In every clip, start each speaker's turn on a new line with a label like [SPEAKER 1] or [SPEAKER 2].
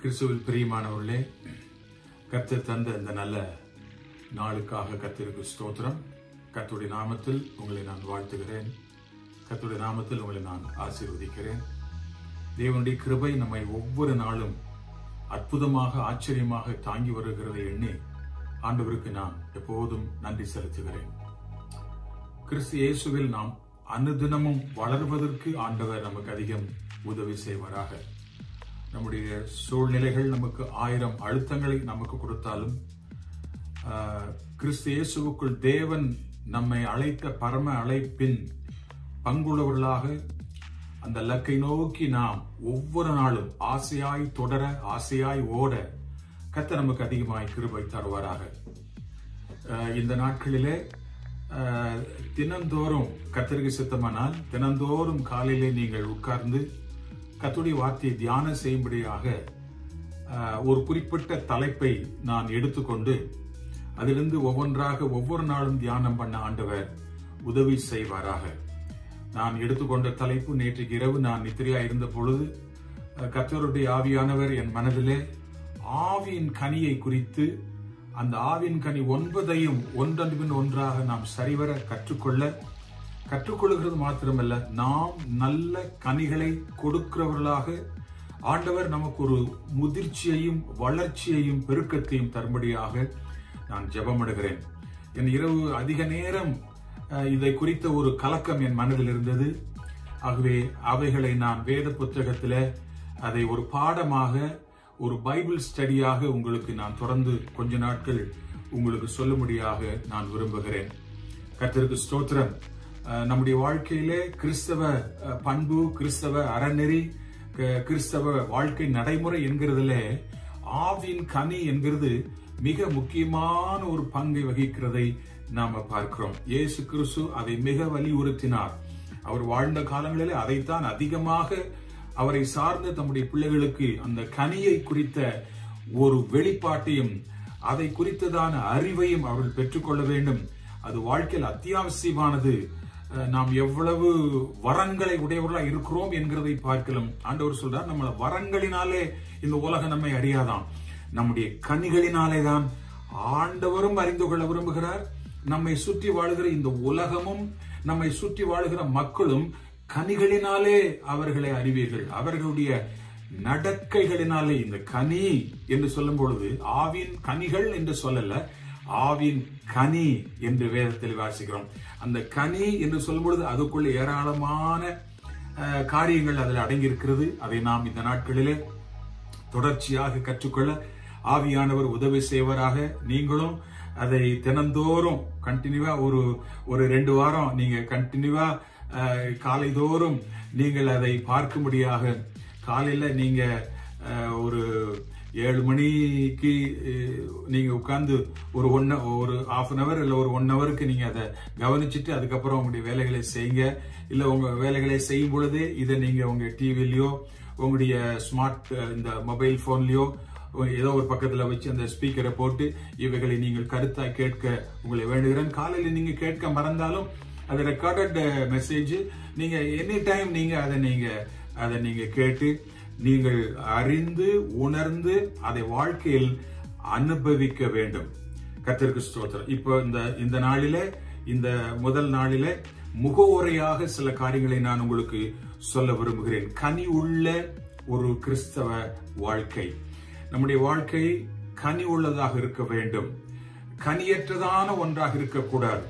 [SPEAKER 1] கிறிஸ்துவில் பிரியமானவர்களே கர்த்தர் தந்த இந்த நல்ல நாளுக்காக கர்த்தருக்கு ஸ்தோத்திரம் கர்த்தருடைய நாமத்தில் உங்களை நான் வாழ்த்துகிறேன் கர்த்தருடைய நாமத்தில் உங்களை நான் ஆசீர்வதிக்கிறேன் தேவனுடைய கிருபை நம்மை ஒவ்வொரு நாளும் அற்புதமாக ஆச்சரியமாக தாங்கி வருகிறதை எண்ணி ஆண்டவருக்கு நான் எப்போதும் நன்றி செலுத்துகிறேன் கிறிஸ்து இயேசுவில் நாம் அனுதினமும் வளர்வதற்கு ஆண்டவர் நமக்கு அதிகம் உதவி செய்வாராக நம்முடைய சூழ்நிலைகள் நமக்கு ஆயிரம் அழுத்தங்களை நமக்கு கொடுத்தாலும் ஆஹ், கிறிஸ்து இயேசுவுக்குள் தேவன் நம்மை அழைத்த பரம அழைப்பின் பங்குள்ளவர்களாக அந்த லக்கை நோக்கி நாம் ஒவ்வொரு நாளும் ஆசையாய் தொடர ஆசையாய் ஓட கத்த நமக்கு அதிகமாய் கிருபை தருவாராக அஹ் இந்த நாட்களிலே அஹ், தினந்தோறும் கத்தருக்கு சித்தமானால் தினந்தோறும் காலையிலே நீங்கள் உட்கார்ந்து கத்துடைய வார்த்தையை தியானம் செய்யும்படியாக அஹ், ஒரு குறிப்பிட்ட தலைப்பை நான் எடுத்துக்கொண்டு அதிலிருந்து ஒவ்வொன்றாக ஒவ்வொரு நாளும் தியானம் பண்ண ஆண்டவர் உதவி செய்வாராக நான் எடுத்துக்கொண்ட தலைப்பு நேற்றைக்கு இரவு நான் நித்திரையா இருந்த பொழுது அஹ், கர்த்தருடைய ஆவியானவர் என் மனதிலே ஆவியின் கனியை குறித்து அந்த ஆவியின் கனி ஒன்பதையும் ஒன்றன் பின் ஒன்றாக நாம் சரிவர கற்றுக்கொள்ள கற்றுக்கொள்கிறது மாத்திரமல்ல நாம் நல்ல கனிகளை கொடுக்கிறவர்களாக ஆண்டவர் நமக்கு ஒரு முதிர்ச்சியையும் வளர்ச்சியையும் பெருக்கத்தையும் தரும்படியாக நான் ஜெபமிடுகிறேன் என் இரவு அதிக நேரம் அஹ், இதை குறித்த ஒரு கலக்கம் என் மனதில் இருந்தது ஆகவே அவைகளை நான் வேத புத்தகத்தில் அதை ஒரு பாடமாக ஒரு பைபிள் ஸ்டடியாக உங்களுக்கு நான் தொடர்ந்து கொஞ்ச நாட்கள் உங்களுக்கு சொல்லும்படியாக நான் விரும்புகிறேன் கர்த்தருக்கு ஸ்தோத்திரம் அஹ், நம்முடைய வாழ்க்கையிலே கிறிஸ்தவ அஹ், பண்பு கிறிஸ்தவ அறநெறி க- கிறிஸ்தவ வாழ்க்கை நடைமுறை என்கிறதுல ஆவின் கனி என்கிறது மிக முக்கியமான ஒரு பங்கை வகிக்கிறதை நாம பார்க்கிறோம் இயேசு கிறிஸ்து அதை மிக வலியுறுத்தினார் அவர் வாழ்ந்த காலங்களிலே அதைத்தான் அதிகமாக அவரை சார்ந்த தம்முடைய பிள்ளைகளுக்கு அந்த கனியை குறித்த ஒரு வெளிப்பாட்டையும் அதை குறித்ததான அறிவையும் அவர்கள் பெற்றுக்கொள்ள வேண்டும் அது வாழ்க்கையில் அத்தியாவசியமானது அஹ், நாம் எவ்வளவு வரங்களை உடையவர்களா இருக்கிறோம் என்கிறதை பார்க்கலாம் ஆண்டவர் சொல்றார் நம்மள வரங்களினாலே இந்த உலகம் நம்மை அறியாதாம் நம்முடைய கனிகளினாலே தான் ஆண்டவரும் அறிந்து கொள்ள விரும்புகிறார் நம்மை சுற்றி வாழுகிற இந்த உலகமும் நம்மை சுற்றி வாழுகிற மக்களும் கனிகளினாலே அவர்களை அறிவீர்கள் அவர்களுடைய நடக்கைகளினாலே இந்த கனி என்று சொல்லும் பொழுது ஆவின் கனிகள் என்று சொல்லல ஆவின் கனி என்று வேதத்தில் வாசிக்கிறோம் அந்த கனி என்று சொல்லும் பொழுது அதுக்குள்ள ஏராளமான அஹ், காரியங்கள் அதில் அடங்கியிருக்கிறது அதை நாம் இந்த நாட்களிலே தொடர்ச்சியாக கற்றுக்கொள்ள ஆவியானவர் உதவி செய்வராக நீங்களும் அதை தினந்தோறும் கண்டினியூவா ஒரு ஒரு ரெண்டு வாரம் நீங்க கண்டினியூவா காலைதோறும் நீங்கள் அதை பார்க்கும்படியாக காலையில நீங்க அஹ், ஒரு ஏழு மணிக்கு அஹ், நீங்க உட்கார்ந்து ஒரு ஒன் ஒரு ஹாஃப் அன் அவர் இல்ல ஒரு ஒன் ஹவருக்கு நீங்க அதை கவனிச்சுட்டு அதுக்கப்புறம் உங்களுடைய வேலைகளை செய்யுங்க இல்ல உங்க வேலைகளை செய்யும் பொழுது இதை நீங்க உங்க டிவிலயோ உங்களுடைய ஸ்மார்ட் இந்த மொபைல் போன்லயோ ஏதோ ஒரு பக்கத்துல வச்சு அந்த ஸ்பீக்கரை போட்டு இவைகளை நீங்கள் கருத்தாய் கேட்க உங்களை வேண்டுகிறேன் காலையில நீங்க கேட்க மறந்தாலும் அது ரெக்கார்டட் மெசேஜ் நீங்க எனி டைம் நீங்க அதை நீங்க அதை நீங்க கேட்டு நீங்கள் அறிந்து உணர்ந்து அதை வாழ்க்கையில் அனுபவிக்க வேண்டும் கர்த்தருக்கு ஸ்தோத்திரம் இப்போ இந்த இந்த நாளிலே இந்த முதல் நாளிலே முகவுரையாக சில காரியங்களை நான் உங்களுக்கு சொல்ல விரும்புகிறேன் கனி உள்ள ஒரு கிறிஸ்தவ வாழ்க்கை நம்முடைய வாழ்க்கை கனி உள்ளதாக இருக்க வேண்டும் கனியற்றதான ஒன்றாக இருக்கக்கூடாது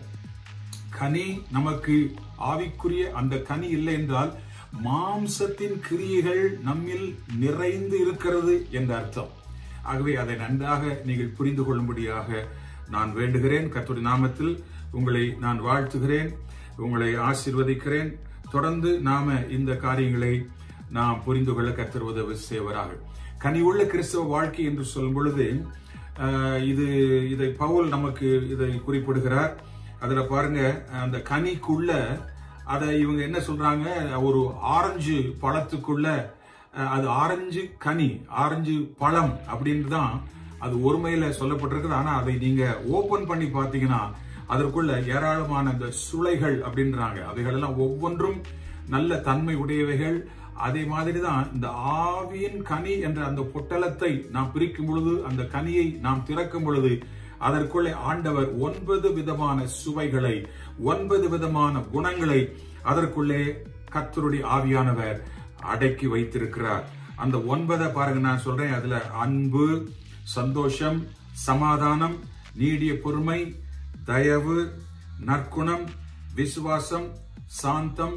[SPEAKER 1] கனி நமக்கு ஆவிக்குரிய அந்த கனி இல்லை என்றால் மாம்சத்தின் கிரியைகள் நம்மில் நிறைந்து இருக்கிறது என்ற அர்த்தம் ஆகவே அதை நன்றாக நீங்கள் புரிந்து கொள்ளும்படியாக நான் வேண்டுகிறேன் கர்த்தருடைய நாமத்தில் உங்களை நான் வாழ்த்துகிறேன் உங்களை ஆசீர்வதிக்கிறேன் தொடர்ந்து நாம இந்த காரியங்களை நாம் புரிந்து கொள்ள கர்த்தர் உதவி செய்வராக கனி உள்ள கிறிஸ்தவ வாழ்க்கை என்று சொல்லும் பொழுது ஆஹ், இது இதை பவுல் நமக்கு இதை குறிப்பிடுகிறார் அதுல பாருங்க அந்த கனிக்குள்ள அதை இவங்க என்ன சொல்றாங்க ஒரு ஆரஞ்சு பழத்துக்குள்ள அஹ், அது ஆரஞ்சு கனி ஆரஞ்சு பழம் அப்படின்னு தான் அது ஒருமையில சொல்லப்பட்டிருக்குது ஆனா அதை நீங்க ஓபன் பண்ணி பார்த்தீங்கன்னா அதற்குள்ள ஏராளமான அந்த சுளைகள் அப்படின்றாங்க அவைகள் எல்லாம் ஒவ்வொன்றும் நல்ல தன்மை உடையவைகள் அதே மாதிரிதான் இந்த ஆவியின் கனி என்ற அந்த பொட்டலத்தை நாம் பிரிக்கும் பொழுது அந்த கனியை நாம் திறக்கும் பொழுது அதற்குள்ளே ஆண்டவர் ஒன்பது விதமான சுவைகளை ஒன்பது விதமான குணங்களை அதற்குள்ளே கர்த்தருடைய ஆவியானவர் அடக்கி வைத்திருக்கிறார் அந்த ஒன்பதை பாருங்க நான் சொல்றேன் அதுல அன்பு சந்தோஷம் சமாதானம் நீடிய பொறுமை தயவு நற்குணம் விசுவாசம் சாந்தம்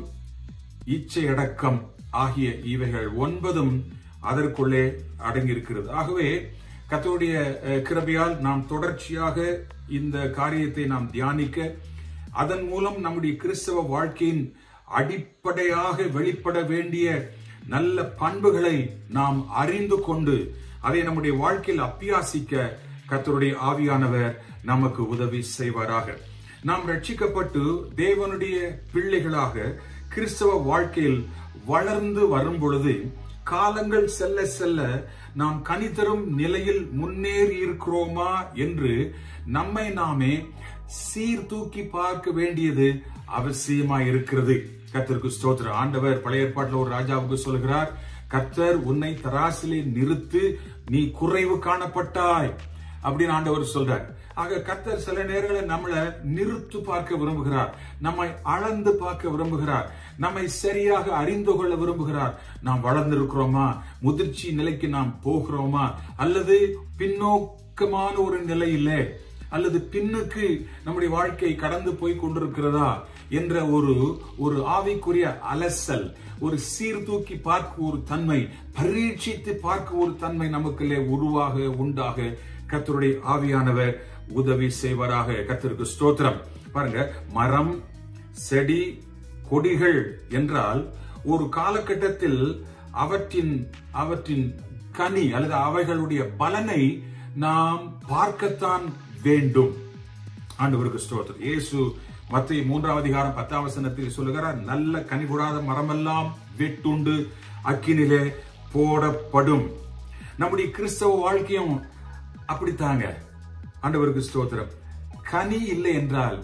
[SPEAKER 1] இச்சையடக்கம் ஆகிய இவைகள் ஒன்பதும் அதற்குள்ளே அடங்கியிருக்கிறது ஆகவே கத்தருடைய அஹ், கிருபையால் நாம் தொடர்ச்சியாக இந்த காரியத்தை நாம் தியானிக்க அதன் மூலம் நம்முடைய கிறிஸ்தவ வாழ்க்கையின் அடிப்படையாக வெளிப்பட வேண்டிய நல்ல பண்புகளை நாம் அறிந்து கொண்டு அதை நம்முடைய வாழ்க்கையில் அப்பியாசிக்க கர்த்தருடைய ஆவியானவர் நமக்கு உதவி செய்வாராக நாம் ரட்சிக்கப்பட்டு தேவனுடைய பிள்ளைகளாக கிறிஸ்தவ வாழ்க்கையில் வளர்ந்து வரும் பொழுது காலங்கள் செல்ல செல்ல நாம் கனிதரும் நிலையில் முன்னேறி இருக்கிறோமா என்று நம்மை நாமே சீர்தூக்கி பார்க்க வேண்டியது அவசியமா இருக்கிறது கர்த்தருக்கு ஸ்தோத்திரம் ஆண்டவர் பழைய ஏற்பாட்டில் ஒரு ராஜாவுக்கு சொல்கிறார் கர்த்தர் உன்னை தராசிலே நிறுத்து நீ குறைவு காணப்பட்டாய் அப்படின்னு ஆண்டவர் சொல்றார் ஆக கர்த்தர் சில நேரங்களில் நம்மளை நிறுத்து பார்க்க விரும்புகிறார் நம்மை அளந்து பார்க்க விரும்புகிறார் நம்மை சரியாக அறிந்து கொள்ள விரும்புகிறார் நாம் வளர்ந்திருக்கிறோமா முதிர்ச்சி நிலைக்கு நாம் போகிறோமா அல்லது பின்னோக்கமான ஒரு நிலையிலே அல்லது பின்னுக்கு நம்முடைய வாழ்க்கை கடந்து போய் கொண்டிருக்கிறதா என்ற ஒரு ஒரு ஆவிக்குரிய அலசல் ஒரு சீர்தூக்கி பார்க்க ஒரு தன்மை பரீட்சித்து பார்க்க ஒரு தன்மை நமக்குள்ளே உருவாக உண்டாக கர்த்தருடைய ஆவியானவர் உதவி செய்வாராக கர்த்தருக்கு ஸ்தோத்திரம் பாருங்க மரம் செடி கொடிகள் என்றால் ஒரு காலகட்டத்தில் அவற்றின் அவற்றின் கனி அல்லது அவைகளுடைய பலனை நாம் பார்க்கத்தான் வேண்டும் ஆண்டவருக்கு ஸ்தோத்திரம் இயேசு மத்திய மூன்றாம் அதிகாரம் பத்தாம் வசனத்தில் சொல்லுகிறார் நல்ல கனி கொடாத மரமெல்லாம் வெட்டுண்டு அக்கினிலே போடப்படும் நம்முடைய கிறிஸ்தவ வாழ்க்கையும் அப்படித்தாங்க ஆண்டவருக்கு ஸ்தோத்திரம் கனி இல்லை என்றால்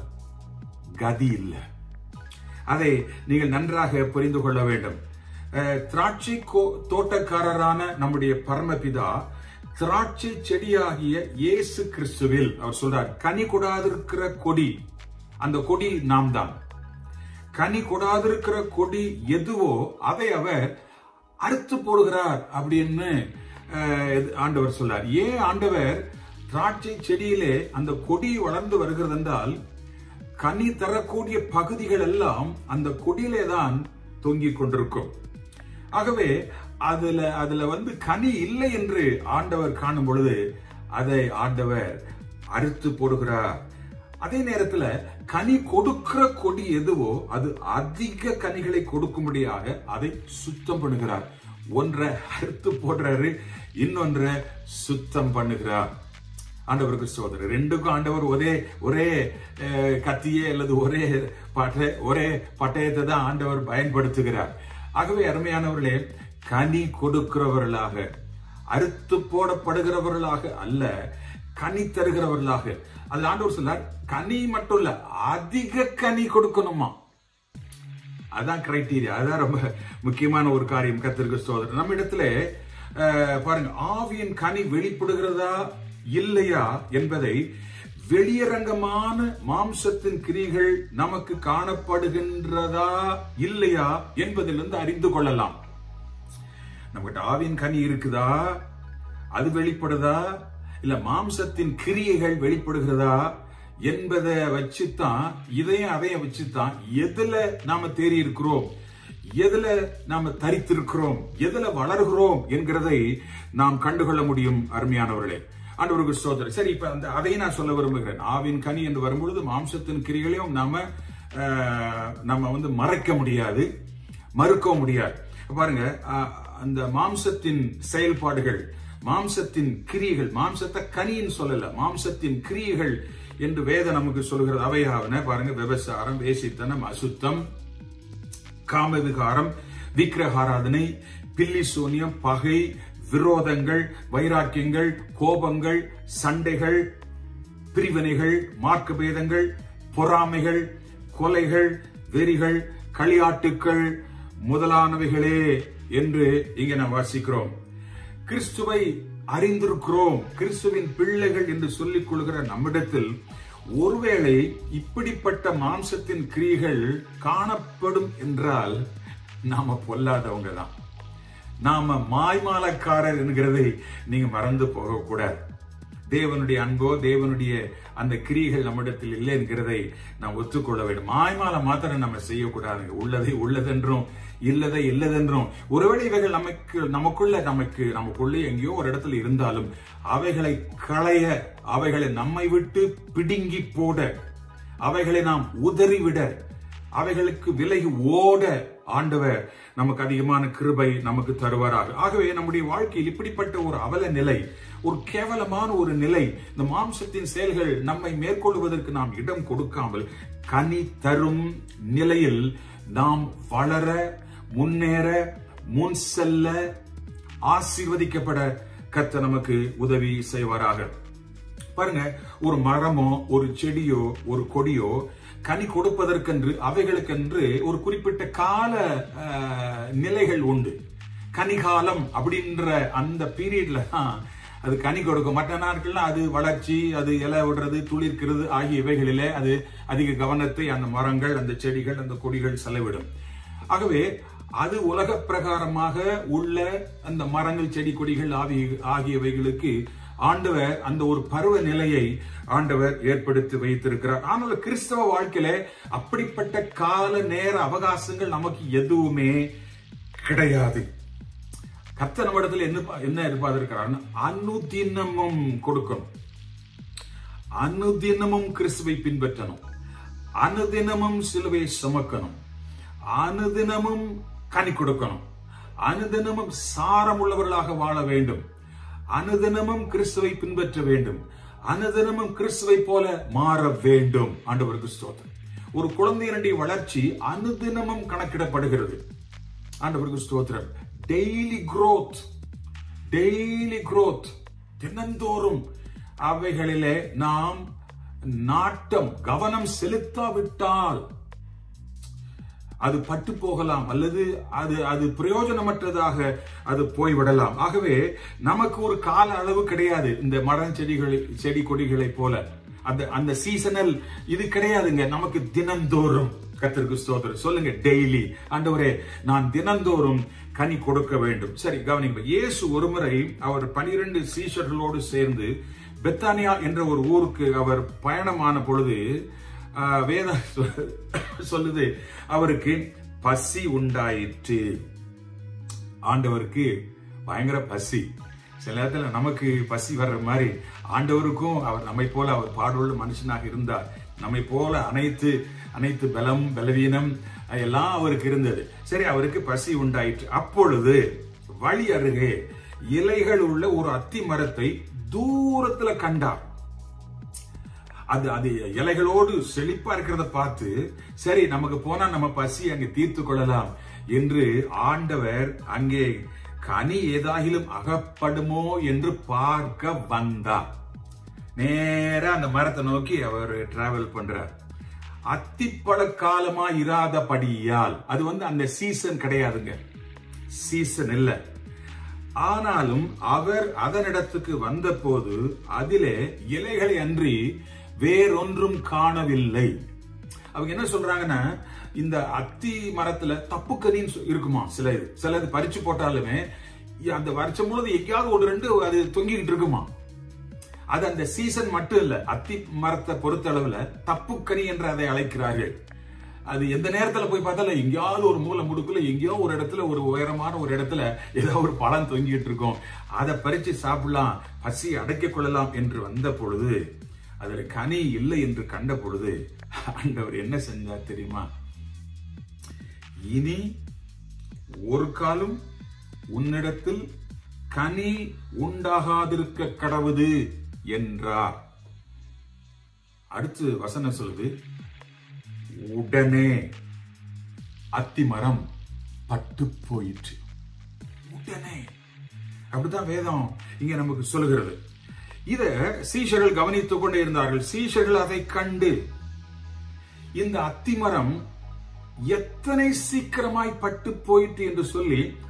[SPEAKER 1] கதி இல்லை அதை நீங்கள் நன்றாக புரிந்து கொள்ள வேண்டும் அஹ், திராட்சை கோ- தோட்டக்காரரான நம்முடைய பரமபிதா திராட்சை செடியாகிய இயேசு கிறிஸ்துவில் அவர் சொல்றார் கனி கொடாதிருக்கிற கொடி அந்த கொடி நாம் தான் கனி கொடாதிருக்கிற கொடி எதுவோ அதை அவர் அறுத்து போடுகிறார் அப்படின்னு அஹ், இது- ஆண்டவர் சொல்றார் ஏன் ஆண்டவர் திராட்சை செடியிலே அந்த கொடி வளர்ந்து வருகிறது என்றால் கனி தரக்கூடிய பகுதிகள் எல்லாம் அந்த கொடியிலே தான் தொங்கிக் கொண்டிருக்கும் ஆகவே அதுல அதுல வந்து கனி இல்லை என்று ஆண்டவர் காணும் பொழுது அதை ஆண்டவர் அறுத்து போடுகிறார் அதே நேரத்துல கனி கொடுக்கிற கொடி எதுவோ அது அதிக கனிகளை கொடுக்கும்படியாக அதை சுத்தம் பண்ணுகிறார் ஒன்றை அறுத்து போடுறாரு இன்னொன்றை சுத்தம் பண்ணுகிறார் ஆண்டவருக்கு சோதரர் ரெண்டுக்கும் ஆண்டவர் ஒரே ஒரே அஹ், கத்தியே அல்லது ஒரே பட்டை ஒரே பட்டயத்தை தான் ஆண்டவர் பயன்படுத்துகிறார் ஆகவே அருமையானவர்களே கனி கொடுக்கிறவர்களாக அறுத்து போடப்படுகிறவர்களாக அல்ல கனி தருகிறவர்களாக அது ஆண்டவர் சொன்னார் கனி மட்டும் இல்ல அதிக கனி கொடுக்கணுமா அதான் கிரைட்டீரியா அதான் ரொம்ப முக்கியமான ஒரு காரியம் கத்திருக்கு சோதரர் நம்ம இடத்துல அஹ், பாருங்க ஆவியின் கனி வெளிப்படுகிறதா இல்லையா என்பதை வெளியரங்கமான மாம்சத்தின் கிரிகள் நமக்கு காணப்படுகின்றதா இல்லையா என்பதிலிருந்து அறிந்து கொள்ளலாம் நம்மகிட்ட ஆவியின் கனி இருக்குதா அது வெளிப்படுதா இல்ல மாம்சத்தின் கிரியைகள் வெளிப்படுகிறதா என்பதை வச்சுதான் இதையும் அதையும் வச்சுதான் எதுல நாம தேறி இருக்கிறோம் எதுல நாம தரித்திருக்கிறோம் எதுல வளர்கிறோம் என்கிறதை நாம் கண்டுகொள்ள முடியும் அருமையானவர்களே ஆண்டவருக்கு ஸ்தோத்திரம் சரி இப்ப அந்த அதையும் நான் சொல்ல விரும்புகிறேன் ஆவின் கனி என்று வரும்பொழுது மாம்சத்தின் கிரிகளையும் நாம அஹ், நம்ம வந்து மறைக்க முடியாது மறுக்க முடியாது பாருங்க அஹ், அந்த மாம்சத்தின் செயல்பாடுகள் மாம்சத்தின் கிரியைகள் மாம்சத்தை கனின்னு சொல்லல மாம்சத்தின் கிரியைகள் என்று வேதம் நமக்கு சொல்கிறது அவையாவன பாருங்க விபசாரம் வேசித்தனம் அசுத்தம் காமவிகாரம் விக்கிரகாராதனை பில்லி சூனியம் பகை விரோதங்கள் வைராக்கியங்கள் கோபங்கள் சண்டைகள் பிரிவினைகள் மார்க்க பேதங்கள் பொறாமைகள் கொலைகள் வெறிகள் களியாட்டுக்கள் முதலானவைகளே என்று இங்கே நாம் வாசிக்கிறோம் கிறிஸ்துவை அறிந்திருக்கிறோம் கிறிஸ்துவின் பிள்ளைகள் என்று சொல்லிக் கொள்கிற நம்மிடத்தில் ஒருவேளை இப்படிப்பட்ட மாம்சத்தின் கிரியைகள் காணப்படும் என்றால் நாம பொல்லாதவங்க தான் நாம மாய்மாலக்காரர் என்கிறதை நீங்க மறந்து போகக்கூடாது தேவனுடைய அன்போ தேவனுடைய அந்த கிரியைகள் நம்மிடத்தில் இல்லை என்கிறதை நாம் ஒத்துக்கொள்ள வேண்டும் மாய்மால மாத்திரம் நம்ம செய்யக்கூடாது உள்ளதை உள்ளதென்றும் இல்லதை இல்லதென்றும் ஒருவேளை இவைகள் நமக்கு நமக்குள்ள நமக்கு நமக்குள்ளே எங்கேயோ ஒரு இடத்துல இருந்தாலும் அவைகளை களைய அவைகளை நம்மை விட்டு பிடுங்கி போட அவைகளை நாம் உதறிவிட அவைகளுக்கு விலகி ஓட ஆண்டவர் நமக்கு அதிகமான கிருபை நமக்கு தருவாராக ஆகவே நம்முடைய வாழ்க்கையில் இப்படிப்பட்ட ஒரு அவல நிலை ஒரு கேவலமான ஒரு நிலை இந்த மாம்சத்தின் செயல்கள் நம்மை மேற்கொள்வதற்கு நாம் இடம் கொடுக்காமல் கனி தரும் நிலையில் நாம் வளர முன்னேற முன் செல்ல ஆசீர்வதிக்கப்பட கத்த நமக்கு உதவி செய்வாராக பாருங்க ஒரு மரமோ ஒரு செடியோ ஒரு கொடியோ கனி கொடுப்பதற்கென்று அவைகளுக்கென்று ஒரு குறிப்பிட்ட கால அஹ், நிலைகள் உண்டு கனிகாலம் அப்படின்ற அந்த பீரியட்ல தான் அது கனி கொடுக்கும் மற்ற நாட்கள்ல அது வளர்ச்சி அது இலை விடுறது துளிர்க்கிறது ஆகிய இவைகளிலே அது அதிக கவனத்தை அந்த மரங்கள் அந்த செடிகள் அந்த கொடிகள் செலவிடும் ஆகவே அது உலக பிரகாரமாக உள்ள அந்த மரங்கள் செடி கொடிகள் ஆகிய ஆகியவைகளுக்கு ஆண்டவர் அந்த ஒரு பருவ நிலையை ஆண்டவர் ஏற்படுத்தி வைத்திருக்கிறார் ஆனால் கிறிஸ்தவ வாழ்க்கையில அப்படிப்பட்ட கால நேர அவகாசங்கள் நமக்கு எதுவுமே கிடையாது கர்த்தர் நம்மிடத்துல என்ன என்ன எதிர்பார்த்திருக்கிறார் அனுதினமும் கொடுக்கணும் அனுதினமும் கிறிஸ்துவை பின்பற்றணும் அனுதினமும் சிலுவை சுமக்கணும் அனுதினமும் கனி கொடுக்கணும் அனுதினமும் சாரம் உள்ளவர்களாக வாழ வேண்டும் அனுதினமும் கிறிஸ்துவை பின்பற்ற வேண்டும் அனுதினமும் கிறிஸ்துவை போல மாற வேண்டும் ஆண்டவருக்கு ஸ்தோத்திரம் ஒரு குழந்தையினுடைய வளர்ச்சி அனுதினமும் கணக்கிடப்படுகிறது ஆண்டவருக்கு ஸ்தோத்திரம் டெய்லி growth டெய்லி growth தினந்தோறும் அவைகளிலே நாம் நாட்டம் கவனம் செலுத்தாவிட்டால் அது பட்டு போகலாம் அல்லது அது அது பிரயோஜனமற்றதாக அது போய்விடலாம் ஆகவே நமக்கு ஒரு கால அளவு கிடையாது இந்த மரம் செடிகள் செடி கொடிகளை போல அந்த அந்த சீசனல் இது கிடையாதுங்க நமக்கு தினந்தோறும் கத்திற்கு ஸ்தோத்திரம் சொல்லுங்க டெய்லி ஆண்டவரே நான் தினந்தோறும் கனி கொடுக்க வேண்டும் சரி கவனிங்க இயேசு ஒருமுறை அவர் பனிரெண்டு சீஷர்களோடு சேர்ந்து பெத்தானியா என்ற ஒரு ஊருக்கு அவர் பயணமான பொழுது ஆஹ், வேதம் சொல்- சொல்லுது அவருக்கு பசி உண்டாயிற்று ஆண்டவருக்கு பயங்கர பசி சில நேரத்துல நமக்கு பசி வர்ற மாதிரி ஆண்டவருக்கும் அவர் நம்மை போல அவர் பாடுள்ள மனுஷனாக இருந்தார் நம்மை போல அனைத்து அனைத்து பலம் பலவீனம் எல்லாம் அவருக்கு இருந்தது சரி அவருக்கு பசி உண்டாயிற்று அப்பொழுது வழி அருகே இலைகள் உள்ள ஒரு அத்தி மரத்தை தூரத்துல கண்டார் அது அது இலைகளோடு செழிப்பா இருக்கிறத பார்த்து சரி நமக்கு போனா நம்ம பசி அங்கே தீர்த்து கொள்ளலாம் என்று ஆண்டவர் அங்கே கனி ஏதாகிலும் அகப்படுமோ என்று பார்க்க வந்தார் நேரா அந்த மரத்தை நோக்கி அவர் டிராவல் பண்றார் அத்திப்பழ காலமா இராதபடியால் அது வந்து அந்த சீசன் கிடையாதுங்க சீசன் இல்லை ஆனாலும் அவர் அதனிடத்துக்கு வந்தபோது அதிலே இலைகளை அன்றி வேறொன்றும் காணவில்லை அவங்க என்ன சொல்றாங்கன்னா இந்த அத்தி மரத்துல தப்புக்கனின்னு சொ- இருக்குமா சில இது சில இது பறிச்சு போட்டாலுமே இ- அந்த வருஷம் முழுது எங்கேயாவது ஒரு ரெண்டு அது தொங்கிக்கிட்டு இருக்குமா அது அந்த சீசன் மட்டும் இல்ல அத்தி மரத்தை பொறுத்தளவுல தப்புக்கனி என்று அதை அழைக்கிறார்கள் அது எந்த நேரத்துல போய் பார்த்தாலும் எங்கேயாவது ஒரு மூலை முடுக்குல எங்கேயோ ஒரு இடத்துல ஒரு உயரமான ஒரு இடத்துல ஏதோ ஒரு பழம் தொங்கிட்டு இருக்கும் அதை பறிச்சு சாப்பிடலாம் பசி அடக்கிக் கொள்ளலாம் என்று வந்த பொழுது அதுல கனி இல்லை என்று கண்ட பொழுது ஆண்டவர் என்ன செஞ்சார் தெரியுமா இனி ஒரு காலம் உன்னிடத்தில் கனி உண்டாகாதிருக்க கடவுது என்றார் அடுத்து வசனம் சொல்லுது உடனே அத்திமரம் பட்டு போயிற்று உடனே அப்படிதான் வேதம் இங்க நமக்கு சொல்லுகிறது இத சீஷர்கள் கவனித்துக் கொண்டே இருந்தார்கள் சீஷர்கள் அதை கண்டு இந்த அத்திமரம் எத்தனை சீக்கிரமாய் பட்டு போயிற்று என்று சொல்லி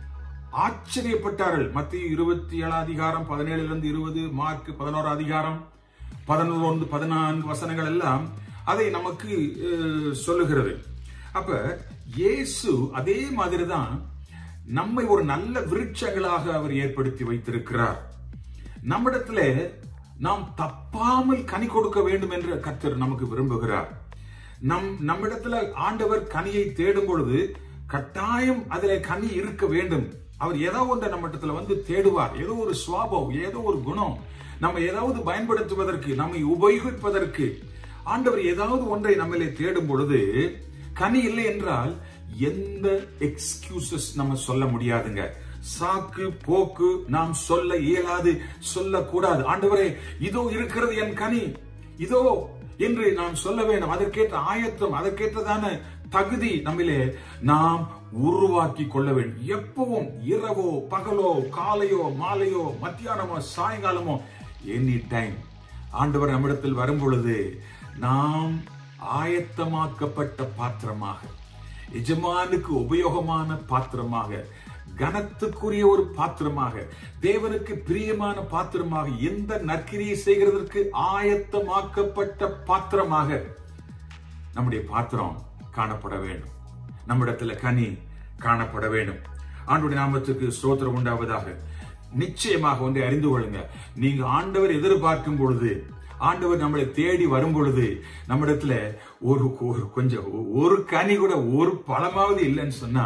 [SPEAKER 1] ஆச்சரியப்பட்டார்கள் மத்திய இருபத்தி ஏழாம் அதிகாரம் பதினேழுல இருந்து இருபது மார்க் பதினோரு அதிகாரம் பதினொன்று பதினான்கு வசனங்கள் எல்லாம் அதை நமக்கு அஹ், சொல்லுகிறது அப்ப இயேசு அதே மாதிரிதான் நம்மை ஒரு நல்ல விருட்சங்களாக அவர் ஏற்படுத்தி வைத்திருக்கிறார் நம்மிடத்துல நாம் தப்பாமல் கனி கொடுக்க வேண்டும் என்று கர்த்தர் நமக்கு விரும்புகிறார் நம் நம்மிடத்துல ஆண்டவர் கனியை தேடும் பொழுது கட்டாயம் அதிலே கனி இருக்க வேண்டும் அவர் ஏதோ ஒன்றை நம்மிடத்துல வந்து தேடுவார் ஏதோ ஒரு சுவாபம் ஏதோ ஒரு குணம் நம்ம ஏதாவது பயன்படுத்துவதற்கு நம்மை உபயோகிப்பதற்கு ஆண்டவர் ஏதாவது ஒன்றை நம்மளே தேடும் பொழுது கனி இல்லை என்றால் எந்த எக்ஸ்கியூசஸ் நம்ம சொல்ல முடியாதுங்க சாக்கு போக்கு நாம் சொல்ல இயலாது சொல்லக்கூடாது ஆண்டவரே இதோ இருக்கிறது என் கனி இதோ என்று நாம் சொல்ல வேண்டும் அதற்கேற்ற ஆயத்தம் அதற்கேற்றதான தகுதி நம்மிலே நாம் உருவாக்கி கொள்ள வேண்டும் எப்பவும் இரவோ பகலோ காலையோ மாலையோ மத்தியானமோ சாயங்காலமோ எனி டைம் ஆண்டவர் நம்மிடத்தில் வரும் பொழுது நாம் ஆயத்தமாக்கப்பட்ட பாத்திரமாக எஜமானுக்கு உபயோகமான பாத்திரமாக கனத்துக்குரிய ஒரு பாத்திரமாக தேவனுக்கு பிரியமான பாத்திரமாக எந்த நற்கிரியை செய்கிறதற்கு ஆயத்தமாக்கப்பட்ட பாத்திரமாக நம்முடைய பாத்திரம் காணப்பட வேண்டும் நம்மிடத்துல கனி காணப்பட வேண்டும் ஆண்டுடைய நாமத்துக்கு ஸ்தோத்திரம் உண்டாவதாக நிச்சயமாக ஒன்றை அறிந்து கொள்ளுங்க நீங்க ஆண்டவர் எதிர்பார்க்கும் பொழுது ஆண்டவர் நம்மளை தேடி வரும் பொழுது நம்மிடத்துல ஒரு ஒரு கொஞ்சம் ஒரு கனி கூட ஒரு பழமாவது இல்லைன்னு சொன்னா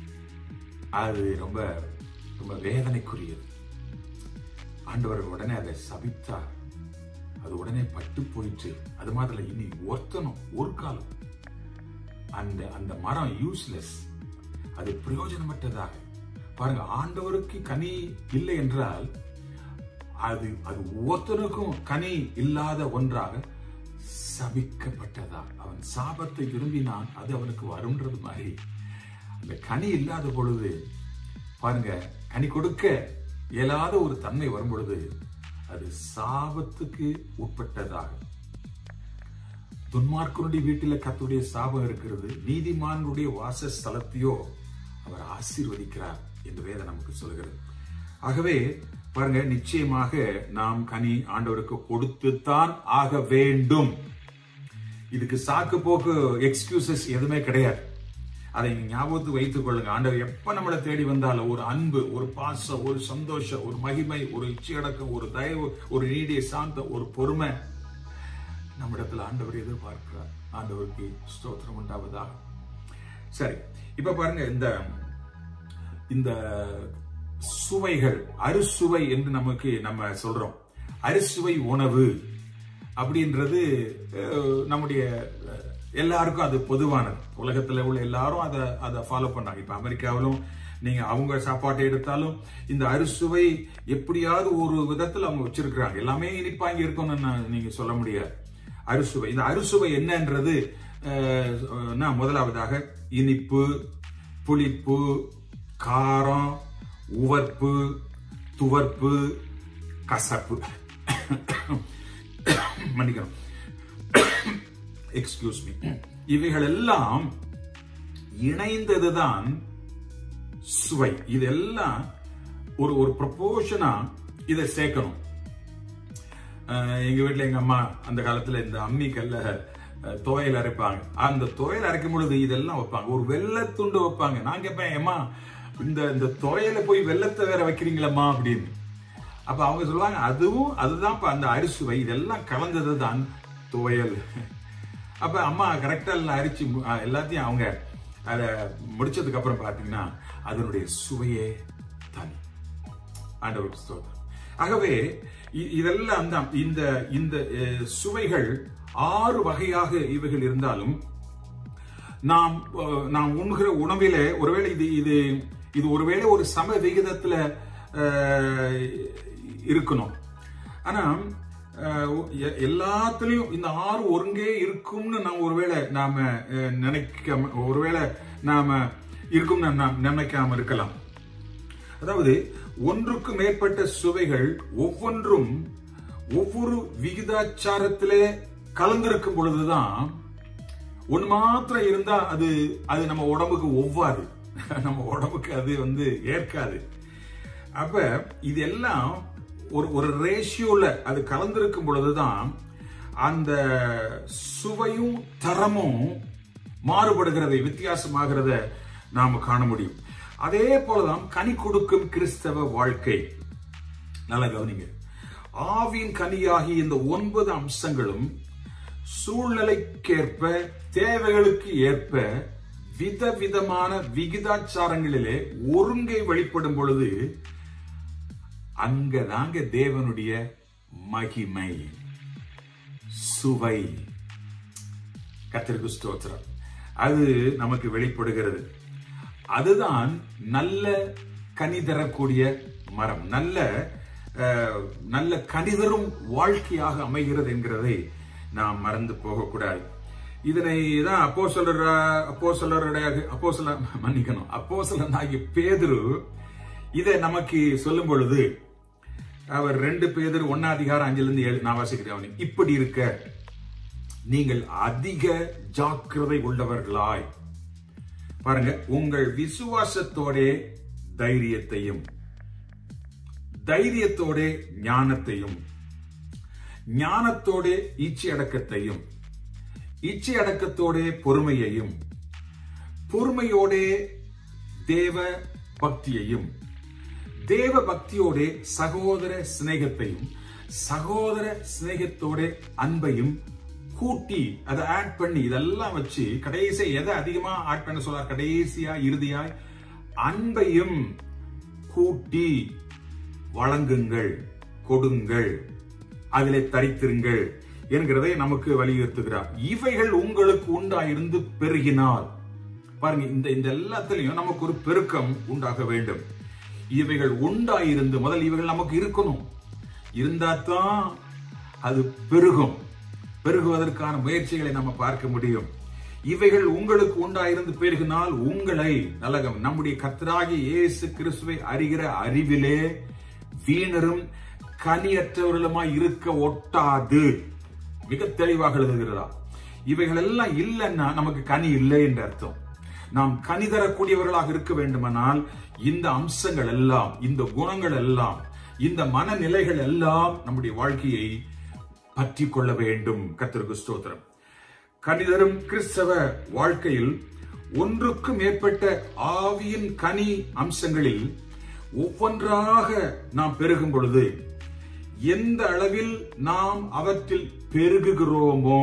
[SPEAKER 1] அது ரொம்ப ரொம்ப வேதனைக்குரியது ஆண்டவர் உடனே அதை சபித்தார் அது உடனே பட்டு போயிட்டு அது மாதிரி இனி ஒருத்தனும் ஒரு காலம் அந்த அந்த மரம் யூஸ்லெஸ் அது பிரயோஜனமற்றதாக பாருங்க ஆண்டவருக்கு கனி இல்லை என்றால் அது அது ஒருத்தனுக்கும் கனி இல்லாத ஒன்றாக சபிக்கப்பட்டதா அவன் சாபத்தை விரும்பினான் அது அவனுக்கு வரும்ன்றது மாதிரி அந்த கனி இல்லாத பொழுது பாருங்க கனி கொடுக்க இயலாத ஒரு தன்மை வரும் பொழுது அது சாபத்துக்கு உட்பட்டதாக துன்மார்க்கனுடைய வீட்டில கத்துடைய சாபம் இருக்கிறது நீதிமானுடைய வாசஸ்தலத்தையோ அவர் ஆசீர்வதிக்கிறார் என்று வேதம் நமக்கு சொல்கிறது ஆகவே பாருங்க நிச்சயமாக நாம் கனி ஆண்டவருக்கு கொடுத்துத்தான் ஆக வேண்டும் இதுக்கு சாக்கு போக்கு எக்ஸ்கியூசஸ் எதுவுமே கிடையாது அதை நீங்க ஞாபகத்துக்கு வைத்துக் கொள்ளுங்க ஆண்டவர் எப்ப நம்மளை தேடி வந்தாலும் ஒரு அன்பு ஒரு பாசம் ஒரு சந்தோஷம் ஒரு மகிமை ஒரு இச்சையடக்கம் ஒரு தயவு ஒரு நீடிய சாந்தம் ஒரு பொறுமை நம்மிடத்துல ஆண்டவர் எதிர்பார்க்கிறார் ஆண்டவருக்கு ஸ்தோத்திரம் உண்டாவதாக சரி இப்ப பாருங்க இந்த இந்த சுவைகள் அறுசுவை என்று நமக்கு நம்ம சொல்றோம் அறுசுவை உணவு அப்படின்றது அஹ், நம்முடைய அஹ், எல்லாருக்கும் அது பொதுவானது உலகத்துல உள்ள எல்லாரும் அதை அதை ஃபாலோ பண்ணாங்க இப்ப அமெரிக்காவிலும் நீங்க அவங்க சாப்பாட்டை எடுத்தாலும் இந்த அறுசுவை எப்படியாவது ஒரு விதத்துல அவங்க வச்சிருக்கிறாங்க எல்லாமே இனிப்பா இங்க இருக்கும்னு நான் நீங்க சொல்ல முடியாது அறுசுவை இந்த அறுசுவை என்னன்றது அஹ், நான் முதலாவதாக இனிப்பு புளிப்பு காரம் உவர்ப்பு துவர்ப்பு கசப்பு மன்னிக்கணும் எக்ஸ்கியூஸ் மீ இவைகள் எல்லாம் இணைந்ததுதான் சுவை இதெல்லாம் ஒரு ஒரு ப்ரொபோஷனா இதை சேர்க்கணும் அஹ் எங்க வீட்ல எங்க அம்மா அந்த காலத்துல இந்த அம்மி கல்ல அஹ், துவையல் அரைப்பாங்க அந்த துவையல் அரைக்கும் பொழுது இதெல்லாம் வைப்பாங்க ஒரு வெள்ளத்துண்டு வைப்பாங்க நான் கேட்பேன் ஏம்மா இந்த இந்த துவையல போய் வெள்ளத்தை வேற வைக்கிறீங்களம்மா அப்படின்னு அப்ப அவங்க சொல்லுவாங்க அதுவும் அதுதான் அந்த அரிசுவை இதெல்லாம் கலந்தது தான் துவையல் அப்ப அம்மா கரெக்டா எல்லாம் அரிச்சு மு- அஹ், எல்லாத்தையும் அவங்க அதை முடிச்சதுக்கு அப்புறம் பாத்தீங்கன்னா அதனுடைய சுவையே தனி ஆண்டவருக்கு ஸ்தோத்திரம் ஆகவே இ- இதெல்லாம் தான் இந்த இந்த அஹ், சுவைகள் ஆறு வகையாக இவைகள் இருந்தாலும் நாம் அஹ், நாம் உண்கிற உணவிலே ஒருவேளை இது இது இது ஒருவேளை ஒரு சம விகிதத்துல அஹ், இருக்கணும் ஆனா அஹ், எ- எல்லாத்துலயும் இந்த ஆறு ஒருங்கே இருக்கும்னு நாம் ஒருவேளை நாம அஹ், நினைக்க ஒருவேளை நாம இருக்கும்னு நாம் நினைக்காம இருக்கலாம் அதாவது ஒன்றுக்கு மேற்பட்ட சுவைகள் ஒவ்வொன்றும் ஒவ்வொரு விகிதாச்சாரத்திலே கலந்திருக்கும் பொழுதுதான் ஒன்று மாத்திரம் இருந்தா அது அது நம்ம உடம்புக்கு ஒவ்வாது நம்ம உடம்புக்கு அது வந்து ஏற்காது அப்ப இது எல்லாம் ஒரு ஒரு ரேஷியோல அது கலந்திருக்கும் பொழுதுதான் அந்த சுவையும் தரமும் மாறுபடுகிறதை வித்தியாசமாகிறத நாம காண முடியும் அதே போலதான் கனி கொடுக்கும் கிறிஸ்தவ வாழ்க்கை நல்லா கவனிங்க ஆவியின் கனியாகி இந்த ஒன்பது அம்சங்களும் சூழ்நிலைக்கேற்ப தேவைகளுக்கு ஏற்ப விதவிதமான விகிதாச்சாரங்களிலே ஒருங்கை வெளிப்படும் பொழுது அங்கதாங்க தேவனுடைய மகிமை சுவை கத்திற்கு ஸ்தோத்திரம் அது நமக்கு வெளிப்படுகிறது அதுதான் நல்ல கனி தரக்கூடிய மரம் நல்ல அஹ், நல்ல கனிதரும் வாழ்க்கையாக அமைகிறது என்கிறதை நாம் மறந்து போகக்கூடாது இதனை தான் அப்போ சொல்ற அப்போ சொல்லருடைய அப்போ சொல்ல மன்னிக்கணும் அப்போ ஆகிய பேதுரு இதை நமக்கு சொல்லும் பொழுது அவர் ரெண்டு பேதர் ஒன்னா அதிகாரம் அஞ்சுல இருந்து ஏழு நான் வாசிக்கிறேன் அவனுக்கு. இப்படி இருக்க நீங்கள் அதிக ஜாக்கிரதை உள்ளவர்களாய் பாருங்க உங்கள் விசுவாசத்தோட தைரியத்தையும் தைரியத்தோட ஞானத்தையும் ஞானத்தோட இச்சை அடக்கத்தையும் இச்சை அடக்கத்தோட பொறுமையையும் பொறுமையோட தேவ பக்தியையும் தேவ பக்தியோட சகோதர சிநேகத்தையும் சகோதர சிநேகத்தோட அன்பையும் கூட்டி அதை ஆட் பண்ணி இதெல்லாம் வச்சு கடைசி எதை அதிகமா ஆட் பண்ண சொல்றார் கடைசியா இறுதியாய் அன்பையும் கூட்டி வழங்குங்கள் கொடுங்கள் அதிலே தரித்திருங்கள் என்கிறதை நமக்கு வலியுறுத்துகிறார் இவைகள் உங்களுக்கு உண்டாயிருந்து பெருகினால் பாருங்க இந்த இந்த எல்லாத்திலையும் நமக்கு ஒரு பெருக்கம் உண்டாக வேண்டும் இவைகள் உண்டாயிருந்து முதல் இவைகள் நமக்கு இருக்கணும் இருந்தா தான் அது பெருகும் பெருகுவதற்கான முயற்சிகளை நம்ம பார்க்க முடியும் இவைகள் உங்களுக்கு உண்டாயிருந்து பெருகினால் உங்களை நல்லகம் நம்முடைய கர்த்தராகிய இயேசு கிறிஸ்துவை அறிகிற அறிவிலே வீணரும் கனியற்றவர்களுமாய் இருக்க ஒட்டாது மிக தெளிவாக எழுதுகிறதா இவைகள் எல்லாம் இல்லைன்னா நமக்கு கனி இல்லை என்று அர்த்தம் நாம் கனி தரக்கூடியவர்களாக இருக்க வேண்டுமானால் இந்த அம்சங்கள் எல்லாம் இந்த குணங்கள் எல்லாம் இந்த மனநிலைகள் எல்லாம் நம்முடைய வாழ்க்கையை பற்றி கொள்ள வேண்டும் கர்த்தருக்கு ஸ்தோத்திரம் கனிதரும் கிறிஸ்தவ வாழ்க்கையில் ஒன்றுக்கும் மேற்பட்ட ஆவியின் கனி அம்சங்களில் ஒவ்வொன்றாக நாம் பெருகும் பொழுது எந்த அளவில் நாம் அவற்றில் பெருகுகிறோமோ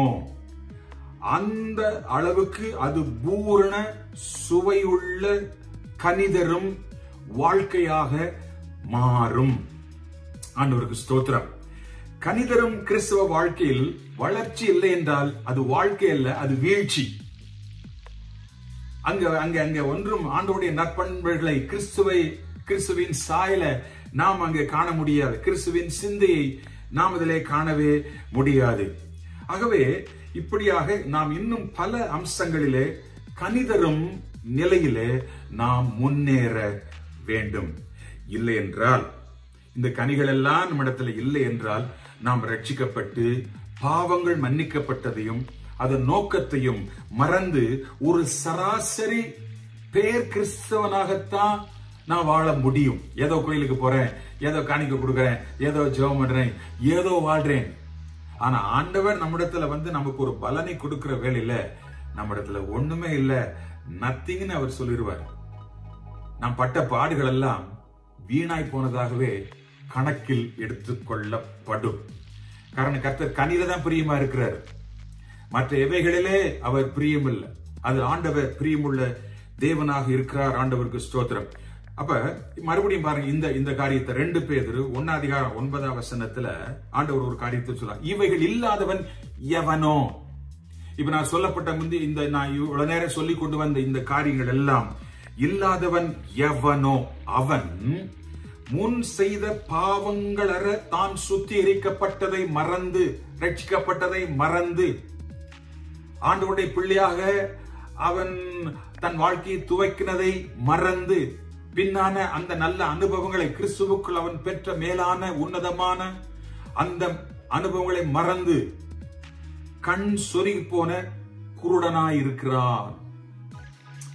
[SPEAKER 1] அந்த அளவுக்கு அது பூரண சுவையுள்ள கனிதரும் வாழ்க்கையாக மாறும் ஆண்டவருக்கு ஸ்தோத்திரம் கனிதரும் கிறிஸ்தவ வாழ்க்கையில் வளர்ச்சி இல்லை என்றால் அது வாழ்க்கை அல்ல அது வீழ்ச்சி அங்க அங்க அங்க ஒன்றும் ஆண்டவருடைய நற்பண்புகளை கிறிஸ்துவை கிறிஸ்துவின் சாயல நாம் அங்கே காண முடியாது கிறிஸ்துவின் சிந்தையை நாம் இதிலே காணவே முடியாது ஆகவே இப்படியாக நாம் இன்னும் பல அம்சங்களிலே கனிதரும் நிலையிலே நாம் முன்னேற வேண்டும் இல்லை என்றால் இந்த கனிகள் எல்லாம் நம்மிடத்துல இல்லை என்றால் நாம் ரட்சிக்கப்பட்டு பாவங்கள் மன்னிக்கப்பட்டதையும் அதன் நோக்கத்தையும் மறந்து ஒரு சராசரி பேர் கிறிஸ்தவனாகத்தான் நான் வாழ முடியும் ஏதோ கோயிலுக்கு போறேன் ஏதோ காணிக்க கொடுக்கறேன் ஏதோ ஜெபம் பண்றேன் ஏதோ வாழ்றேன் ஆனா ஆண்டவர் நம்மிடத்துல வந்து நமக்கு ஒரு பலனை கொடுக்கிற வேலையில நம்மிடத்துல ஒண்ணுமே இல்ல நத்திங்னு அவர் சொல்லிடுவார் நாம் பட்ட பாடுகள் எல்லாம் வீணாய் போனதாகவே கணக்கில் எடுத்துக்கொள்ளப்படும் காரணம் கர்த்தர் கனியில தான் பிரியமா இருக்கிறார் மற்ற எவைகளிலே அவர் பிரியமில்லை அது ஆண்டவர் பிரியமுள்ள தேவனாக இருக்கிறார் ஆண்டவருக்கு ஸ்தோத்திரம் அப்ப மறுபடியும் பாருங்க இந்த இந்த காரியத்தை ரெண்டு பேர் ஒன்னா அதிகாரம் ஒன்பதாம் வசனத்துல ஆண்டவர் ஒரு காரியத்தை சொல்ல இவைகள் இல்லாதவன் எவனோ இப்ப நான் சொல்லப்பட்ட முந்தி இந்த நான் இவ்வளவு நேரம் சொல்லி கொண்டு வந்த இந்த காரியங்கள் எல்லாம் இல்லாதவன் எவனோ அவன் முன் செய்த பாவங்களற தான் சுத்திகரிக்கப்பட்டதை மறந்து ரட்சிக்கப்பட்டதை மறந்து ஆண்டவருடைய பிள்ளையாக அவன் தன் வாழ்க்கையை துவைக்கினதை மறந்து பின்னான அந்த நல்ல அனுபவங்களை கிறிஸ்துவுக்குள் அவன் பெற்ற மேலான உன்னதமான அந்த அனுபவங்களை மறந்து கண் சொருகி போன குருடனாய் இருக்கிறான்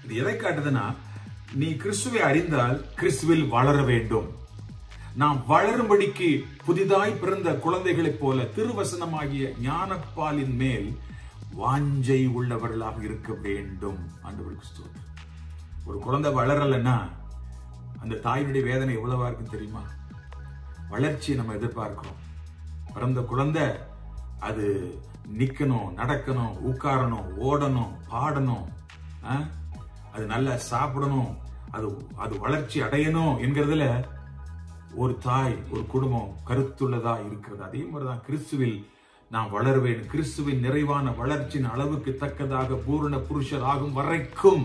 [SPEAKER 1] இது எதை காட்டுதுன்னா நீ கிறிஸ்துவை அறிந்தால் கிறிஸ்துவில் வளர வேண்டும் நாம் வளரும்படிக்கு புதிதாய் பிறந்த குழந்தைகளைப் போல திருவசனமாகிய ஞானப்பாலின் மேல் வாஞ்சை உள்ளவர்களாக இருக்க வேண்டும் ஆண்டவருக்கு ஸ்தோத்திரம் ஒரு குழந்தை வளரலைன்னா அந்த தாயினுடைய வேதனை எவ்வளவா இருக்குன்னு தெரியுமா வளர்ச்சியை நம்ம எதிர்பார்க்கிறோம் பிறந்த குழந்தை அது நிக்கணும் நடக்கணும் உட்காரணும் ஓடணும் பாடணும் ஆ? அது நல்லா சாப்பிடணும் அது அது வளர்ச்சி அடையணும் என்கிறதுல ஒரு தாய் ஒரு குடும்பம் கருத்துள்ளதா இருக்கிறது அதே மாதிரிதான் கிறிஸ்துவில் நான் வளருவேன் கிறிஸ்துவின் நிறைவான வளர்ச்சியின் அளவுக்கு தக்கதாக பூரண புருஷர் ஆகும் வரைக்கும்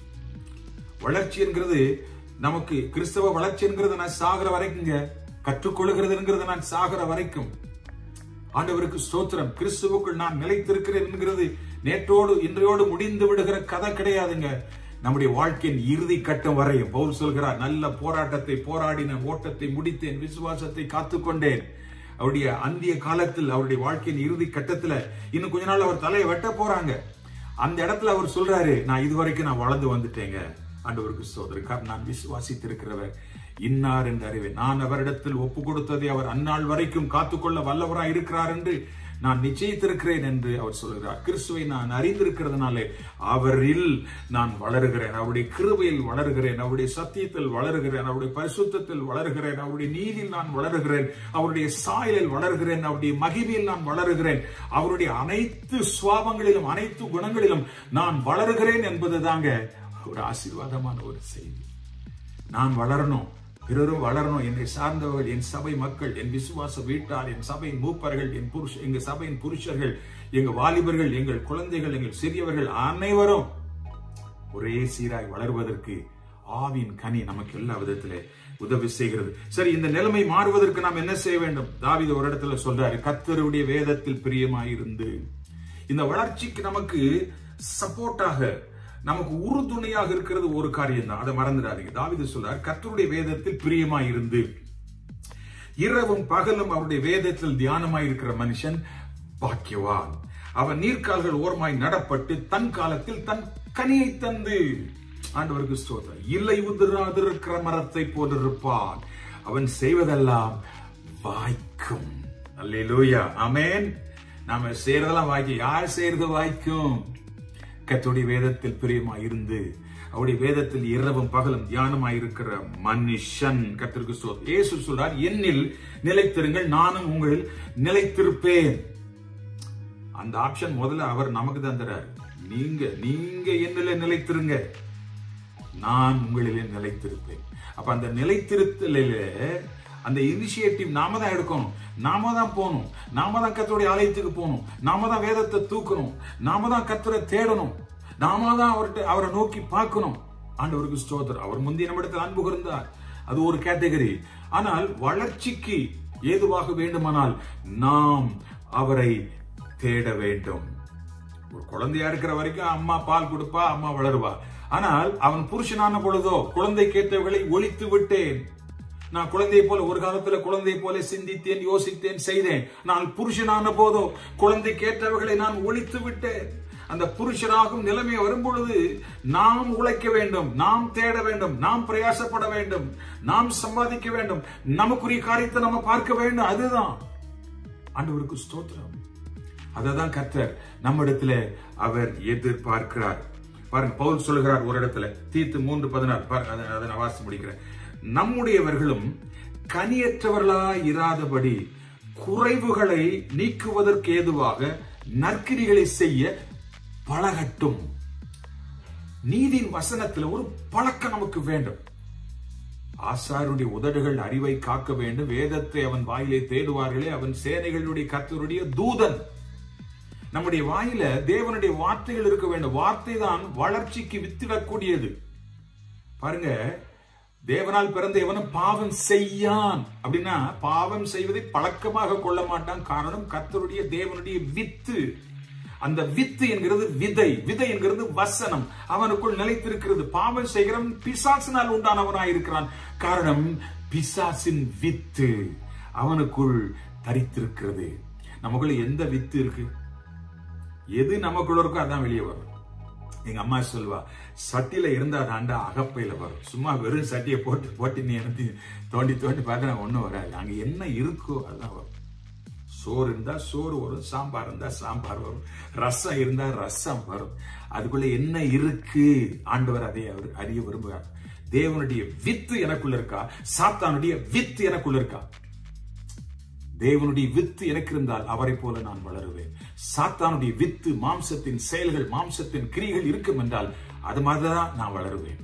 [SPEAKER 1] வளர்ச்சி என்கிறது நமக்கு கிறிஸ்தவ வளர்ச்சி என்கிறது நான் சாகிற வரைக்குங்க கற்றுக்கொள்கிறதுங்கிறது நான் சாகிற வரைக்கும் ஆண்டவருக்கு ஸ்தோத்திரம் கிறிஸ்துவுக்குள் நான் நிலைத்திருக்கிறேன் என்கிறது நேற்றோடு இன்றையோடு முடிந்து விடுகிற கதை கிடையாதுங்க நம்முடைய வாழ்க்கையின் இறுதி கட்டம் வரையும் பவுல் சொல்கிறார் நல்ல போராட்டத்தை போராடின ஓட்டத்தை முடித்தேன் விசுவாசத்தை காத்துக்கொண்டேன் அவருடைய அந்திய காலத்தில் அவருடைய வாழ்க்கையின் இறுதி கட்டத்துல இன்னும் கொஞ்ச நாள் அவர் தலையை வெட்ட போறாங்க அந்த இடத்துல அவர் சொல்றாரு நான் இதுவரைக்கும் நான் வளர்ந்து வந்துட்டேங்க ஆண்டவருக்கு சோதரிக்கார் நான் விசுவாசித்திருக்கிறவர் இன்னார் என்று அறிவேன் நான் அவரிடத்தில் ஒப்பு கொடுத்ததை அவர் அந்நாள் வரைக்கும் காத்துக்கொள்ள வல்லவராய் இருக்கிறார் என்று நான் நிச்சயித்திருக்கிறேன் என்று அவர் சொல்கிறார் கிறிஸ்துவை நான் அறிந்திருக்கிறதுனாலே அவரில் நான் வளருகிறேன் அவருடைய கிருபையில் வளருகிறேன் அவருடைய சத்தியத்தில் வளருகிறேன் அவருடைய பரிசுத்தத்தில் வளருகிறேன் அவருடைய நீதியில் நான் வளருகிறேன் அவருடைய சாயலில் வளருகிறேன் அவருடைய மகிமையில் நான் வளருகிறேன் அவருடைய அனைத்து சுவாபங்களிலும் அனைத்து குணங்களிலும் நான் வளருகிறேன் என்பதுதாங்க ஒரு ஆசீர்வாதமான ஒரு செய்தி நான் வளரணும் பிறரும் வளரணும் என்னை சார்ந்தவர்கள் என் சபை மக்கள் என் விசுவாச வீட்டார் என் சபையின் மூப்பர்கள் என் புருஷ எங்க சபையின் புருஷர்கள் எங்க வாலிபர்கள் எங்கள் குழந்தைகள் எங்கள் சிறியவர்கள் அனைவரும் ஒரே சீராய் வளர்வதற்கு ஆவின் கனி நமக்கு எல்லா விதத்திலே உதவி செய்கிறது சரி இந்த நிலைமை மாறுவதற்கு நாம் என்ன செய்ய வேண்டும் தாவீது ஒரு இடத்துல சொல்றாரு கத்தருடைய வேதத்தில் பிரியமாயிருந்து இந்த வளர்ச்சிக்கு நமக்கு சப்போர்ட்டாக நமக்கு உறுதுணையாக இருக்கிறது ஒரு காரியம் தான் அதை மறந்துடாதீங்க தாவீது சொல்றார் கர்த்தருடைய வேதத்தில் பிரியமாய் இருந்து இரவும் பகலும் அவருடைய வேதத்தில் தியானமாய் இருக்கிற மனுஷன் பாக்கியவான் அவன் நீர்க்கால்கள் ஓரமாய் நடப்பட்டு தன் காலத்தில் தன் கனியை தந்து ஆண்டவருக்கு ஸ்தோத்திரம் இல்லை உதிராதிருக்கிற மரத்தை போலிருப்பான் அவன் செய்வதெல்லாம் வாய்க்கும் அல்லேலூயா ஆமென் நாம செய்யறதெல்லாம் வாய்க்கும் யார் செய்யறது வாய்க்கும் கர்த்தருடைய வேதத்தில் பிரியமா இருந்து அவருடைய வேதத்தில் இரவும் பகலும் தியானமாய் இருக்கிற மனுஷன் கர்த்தருக்கு ஸ்தோத்திரம் இயேசு சொல்றார் என்னில் நிலைத்திருங்கள் நானும் உங்களில் நிலைத்திருப்பேன் அந்த ஆப்ஷன் முதல்ல அவர் நமக்கு தான் தரார் நீங்க நீங்க என்னில நிலைத்திருங்க நான் உங்களிலே நிலைத்திருப்பேன் அப்ப அந்த நிலைத்திருத்தலில அந்த இனிஷியேட்டிவ் நாம தான் எடுக்கணும் நாம தான் போகணும் நாம தான் கத்தருடைய ஆலயத்துக்கு போகணும் நாம தான் வேதத்தை தூக்கணும் நாம தான் கத்தரை தேடணும் நாம தான் அவர்கிட்ட அவரை நோக்கி பார்க்கணும் ஆண்டவருக்கு ஸ்தோத்திரம் அவர் முந்தைய நம்மிடத்தில் அன்பு இருந்தார் அது ஒரு கேட்டகரி ஆனால் வளர்ச்சிக்கு ஏதுவாக வேண்டுமானால் நாம் அவரை தேட வேண்டும் ஒரு குழந்தையா இருக்கிற வரைக்கும் அம்மா பால் கொடுப்பா அம்மா வளருவா ஆனால் அவன் புருஷனான பொழுதோ குழந்தை கேட்டவர்களை ஒழித்து விட்டேன் நான் குழந்தை போல ஒரு காலத்துல குழந்தை போல சிந்தித்தேன் யோசித்தேன் செய்தேன் நான் புருஷனான போதோ குழந்தை கேட்டவர்களை நான் ஒழித்து விட்டேன் அந்த புருஷனாகும் நிலைமை வரும்பொழுது நாம் உழைக்க வேண்டும் நாம் தேட வேண்டும் நாம் பிரயாசப்பட வேண்டும் நாம் சம்பாதிக்க வேண்டும் நமக்குரிய காரியத்தை நம்ம பார்க்க வேண்டும் அதுதான் ஆண்டவருக்கு ஸ்தோத்திரம் அததான் கர்த்தர் நம்மிடத்துல அவர் எதிர்பார்க்கிறார் பாருங்க பவுல் சொல்லுகிறார் ஒரு இடத்துல தீத்து மூன்று பதினாறு பாருங்க அதை அதை நான் வாசி முடிக்கிறேன் நம்முடையவர்களும் கனியற்றவர்களாய் இராதபடி குறைவுகளை நீக்குவதற்கு ஏதுவாக நற்கிரிகளை செய்ய பழகட்டும் நீதியின் வசனத்துல ஒரு பழக்கம் நமக்கு வேண்டும் ஆசாருடைய உதடுகள் அறிவை காக்க வேண்டும் வேதத்தை அவன் வாயிலே தேடுவார்களே அவன் சேனைகளுடைய கர்த்தருடைய தூதன் நம்முடைய வாயில தேவனுடைய வார்த்தைகள் இருக்க வேண்டும் வார்த்தை தான் வளர்ச்சிக்கு வித்திடக்கூடியது பாருங்க தேவனால் பிறந்த எவனும் பாவம் செய்யான் அப்படின்னா பாவம் செய்வதை பழக்கமாக கொள்ள மாட்டான் காரணம் கர்த்தருடைய தேவனுடைய வித்து அந்த வித்து என்கிறது விதை விதை என்கிறது வசனம் அவனுக்குள் நிலைத்திருக்கிறது பாவம் செய்கிறவன் பிசாசினால் உண்டானவனாய் இருக்கிறான் காரணம் பிசாசின் வித்து அவனுக்குள் தரித்திருக்கிறது நமக்குள்ள எந்த வித்து இருக்கு எது நமக்குள்ள இருக்கோ அதான் வெளியே வரும் எங்க அம்மா சொல்வா சட்டியில இருந்தா தாண்டா அகப்பையில வரும் சும்மா வெறும் சட்டியை போட்டு போட்டு நீ எனக்கு தோண்டி தோண்டி பார்த்தா ஒண்ணும் வராது அங்க என்ன இருக்கோ அதான் வரும் சோறு இருந்தா சோறு வரும் சாம்பார் இருந்தா சாம்பார் வரும் ரசம் இருந்தா ரசம் வரும் அதுக்குள்ள என்ன இருக்கு ஆண்டவர் அதை அவர் அறிய விரும்புகிறார் தேவனுடைய வித்து எனக்குள்ள இருக்கா சாத்தானுடைய வித்து எனக்குள்ள இருக்கா தேவனுடைய வித்து எனக்கு இருந்தால் அவரை போல நான் வளருவேன் சாத்தானுடைய வித்து மாம்சத்தின் செயல்கள் மாம்சத்தின் கிரிகள் இருக்கும் என்றால் அது மாதிரிதான் நான் வளருவேன்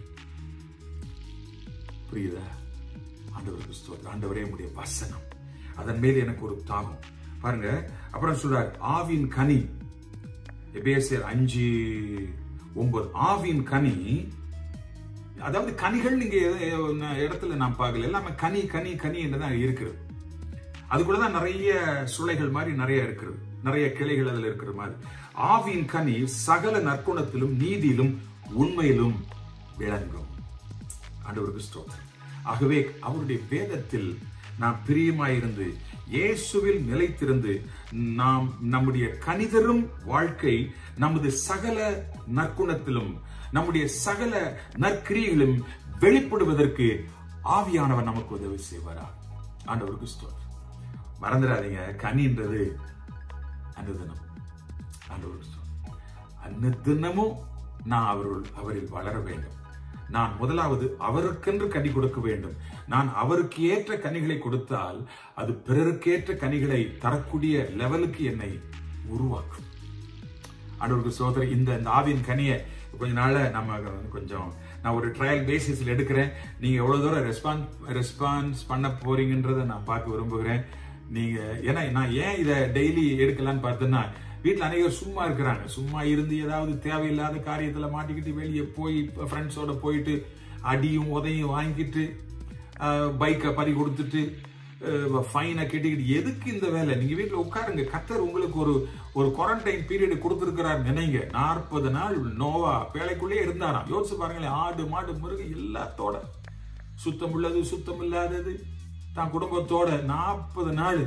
[SPEAKER 1] புரியுதா ஆண்டவருக்கு ஸ்தோத்திரம் ஆண்டவரே உடைய வசனம் அதன் மேல் எனக்கு ஒரு தாகம் பாருங்க அப்புறம் சொல்றார் ஆவின் கனி எபேசியர் அஞ்சு ஒன்பது ஆவின் கனி அதாவது கனிகள் நீங்க இடத்துல நான் பார்க்கல எல்லாமே கனி கனி கனி என்றுதான் இருக்கிறது அதுக்குள்ளதான் நிறைய சுளைகள் மாதிரி நிறைய இருக்கிறது நிறைய கிளைகள் அதுல இருக்கிற மாதிரி ஆவின் கனி சகல நற்குணத்திலும் நீதியிலும் உண்மையிலும் விளங்கும் ஆண்டவருக்கு ஸ்தோத்திரம் ஆகவே அவருடைய வேதத்தில் நாம் பிரியமாயிருந்து இயேசுவில் நிலைத்திருந்து நாம் நம்முடைய கணிதரும் வாழ்க்கை நமது சகல நற்குணத்திலும் நம்முடைய சகல நற்கிரிகளும் வெளிப்படுவதற்கு ஆவியானவர் நமக்கு உதவி செய்வாரா ஆண்டவருக்கு ஸ்தோத்திரம் மறந்துடாதீங்க கனின்றது அன்னதினம் ஆண்டவருக்கு ஸ்தோத்திரம் அன்னதினமும் நான் அவருள் அவரில் வளர வேண்டும் நான் முதலாவது அவருக்கென்று கனி கொடுக்க வேண்டும் நான் அவருக்கு ஏற்ற கனிகளை கொடுத்தால் அது பிறருக்கேற்ற கனிகளை தரக்கூடிய லெவலுக்கு என்னை உருவாக்கும் ஆண்டவருக்கு சோதரி இந்த இந்த ஆவின் கனியை கொஞ்ச நாள நம்ம கொஞ்சம் நான் ஒரு ட்ரையல் பேசிஸ்ல எடுக்கிறேன் நீங்க எவ்வளவு தூரம் ரெஸ்பான்ஸ் ரெஸ்பான்ஸ் பண்ண போறீங்கன்றதை நான் பார்க்க விரும்புகிறேன் நீங்க ஏன்னா நான் ஏன் இதை டெய்லி எடுக்கலான்னு பார்த்தேன்னா வீட்டில் அநேகர் சும்மா இருக்கிறாங்க சும்மா இருந்து ஏதாவது தேவையில்லாத காரியத்தில் மாட்டிக்கிட்டு வெளியே போய் ஃப்ரெண்ட்ஸோட போயிட்டு அடியும் உதையும் வாங்கிட்டு பைக்கை பறி கொடுத்துட்டு ஃபைனை கட்டிக்கிட்டு எதுக்கு இந்த வேலை நீங்க வீட்டில் உட்காருங்க கத்தர் உங்களுக்கு ஒரு ஒரு குவாரண்டைன் பீரியட் கொடுத்துருக்கிறார் நினைங்க நாற்பது நாள் நோவா பேழைக்குள்ளே இருந்தாராம் யோசிச்சு பாருங்களேன் ஆடு மாடு முருகு எல்லாத்தோட சுத்தம் உள்ளது சுத்தம் இல்லாதது தான் குடும்பத்தோட நாற்பது நாள்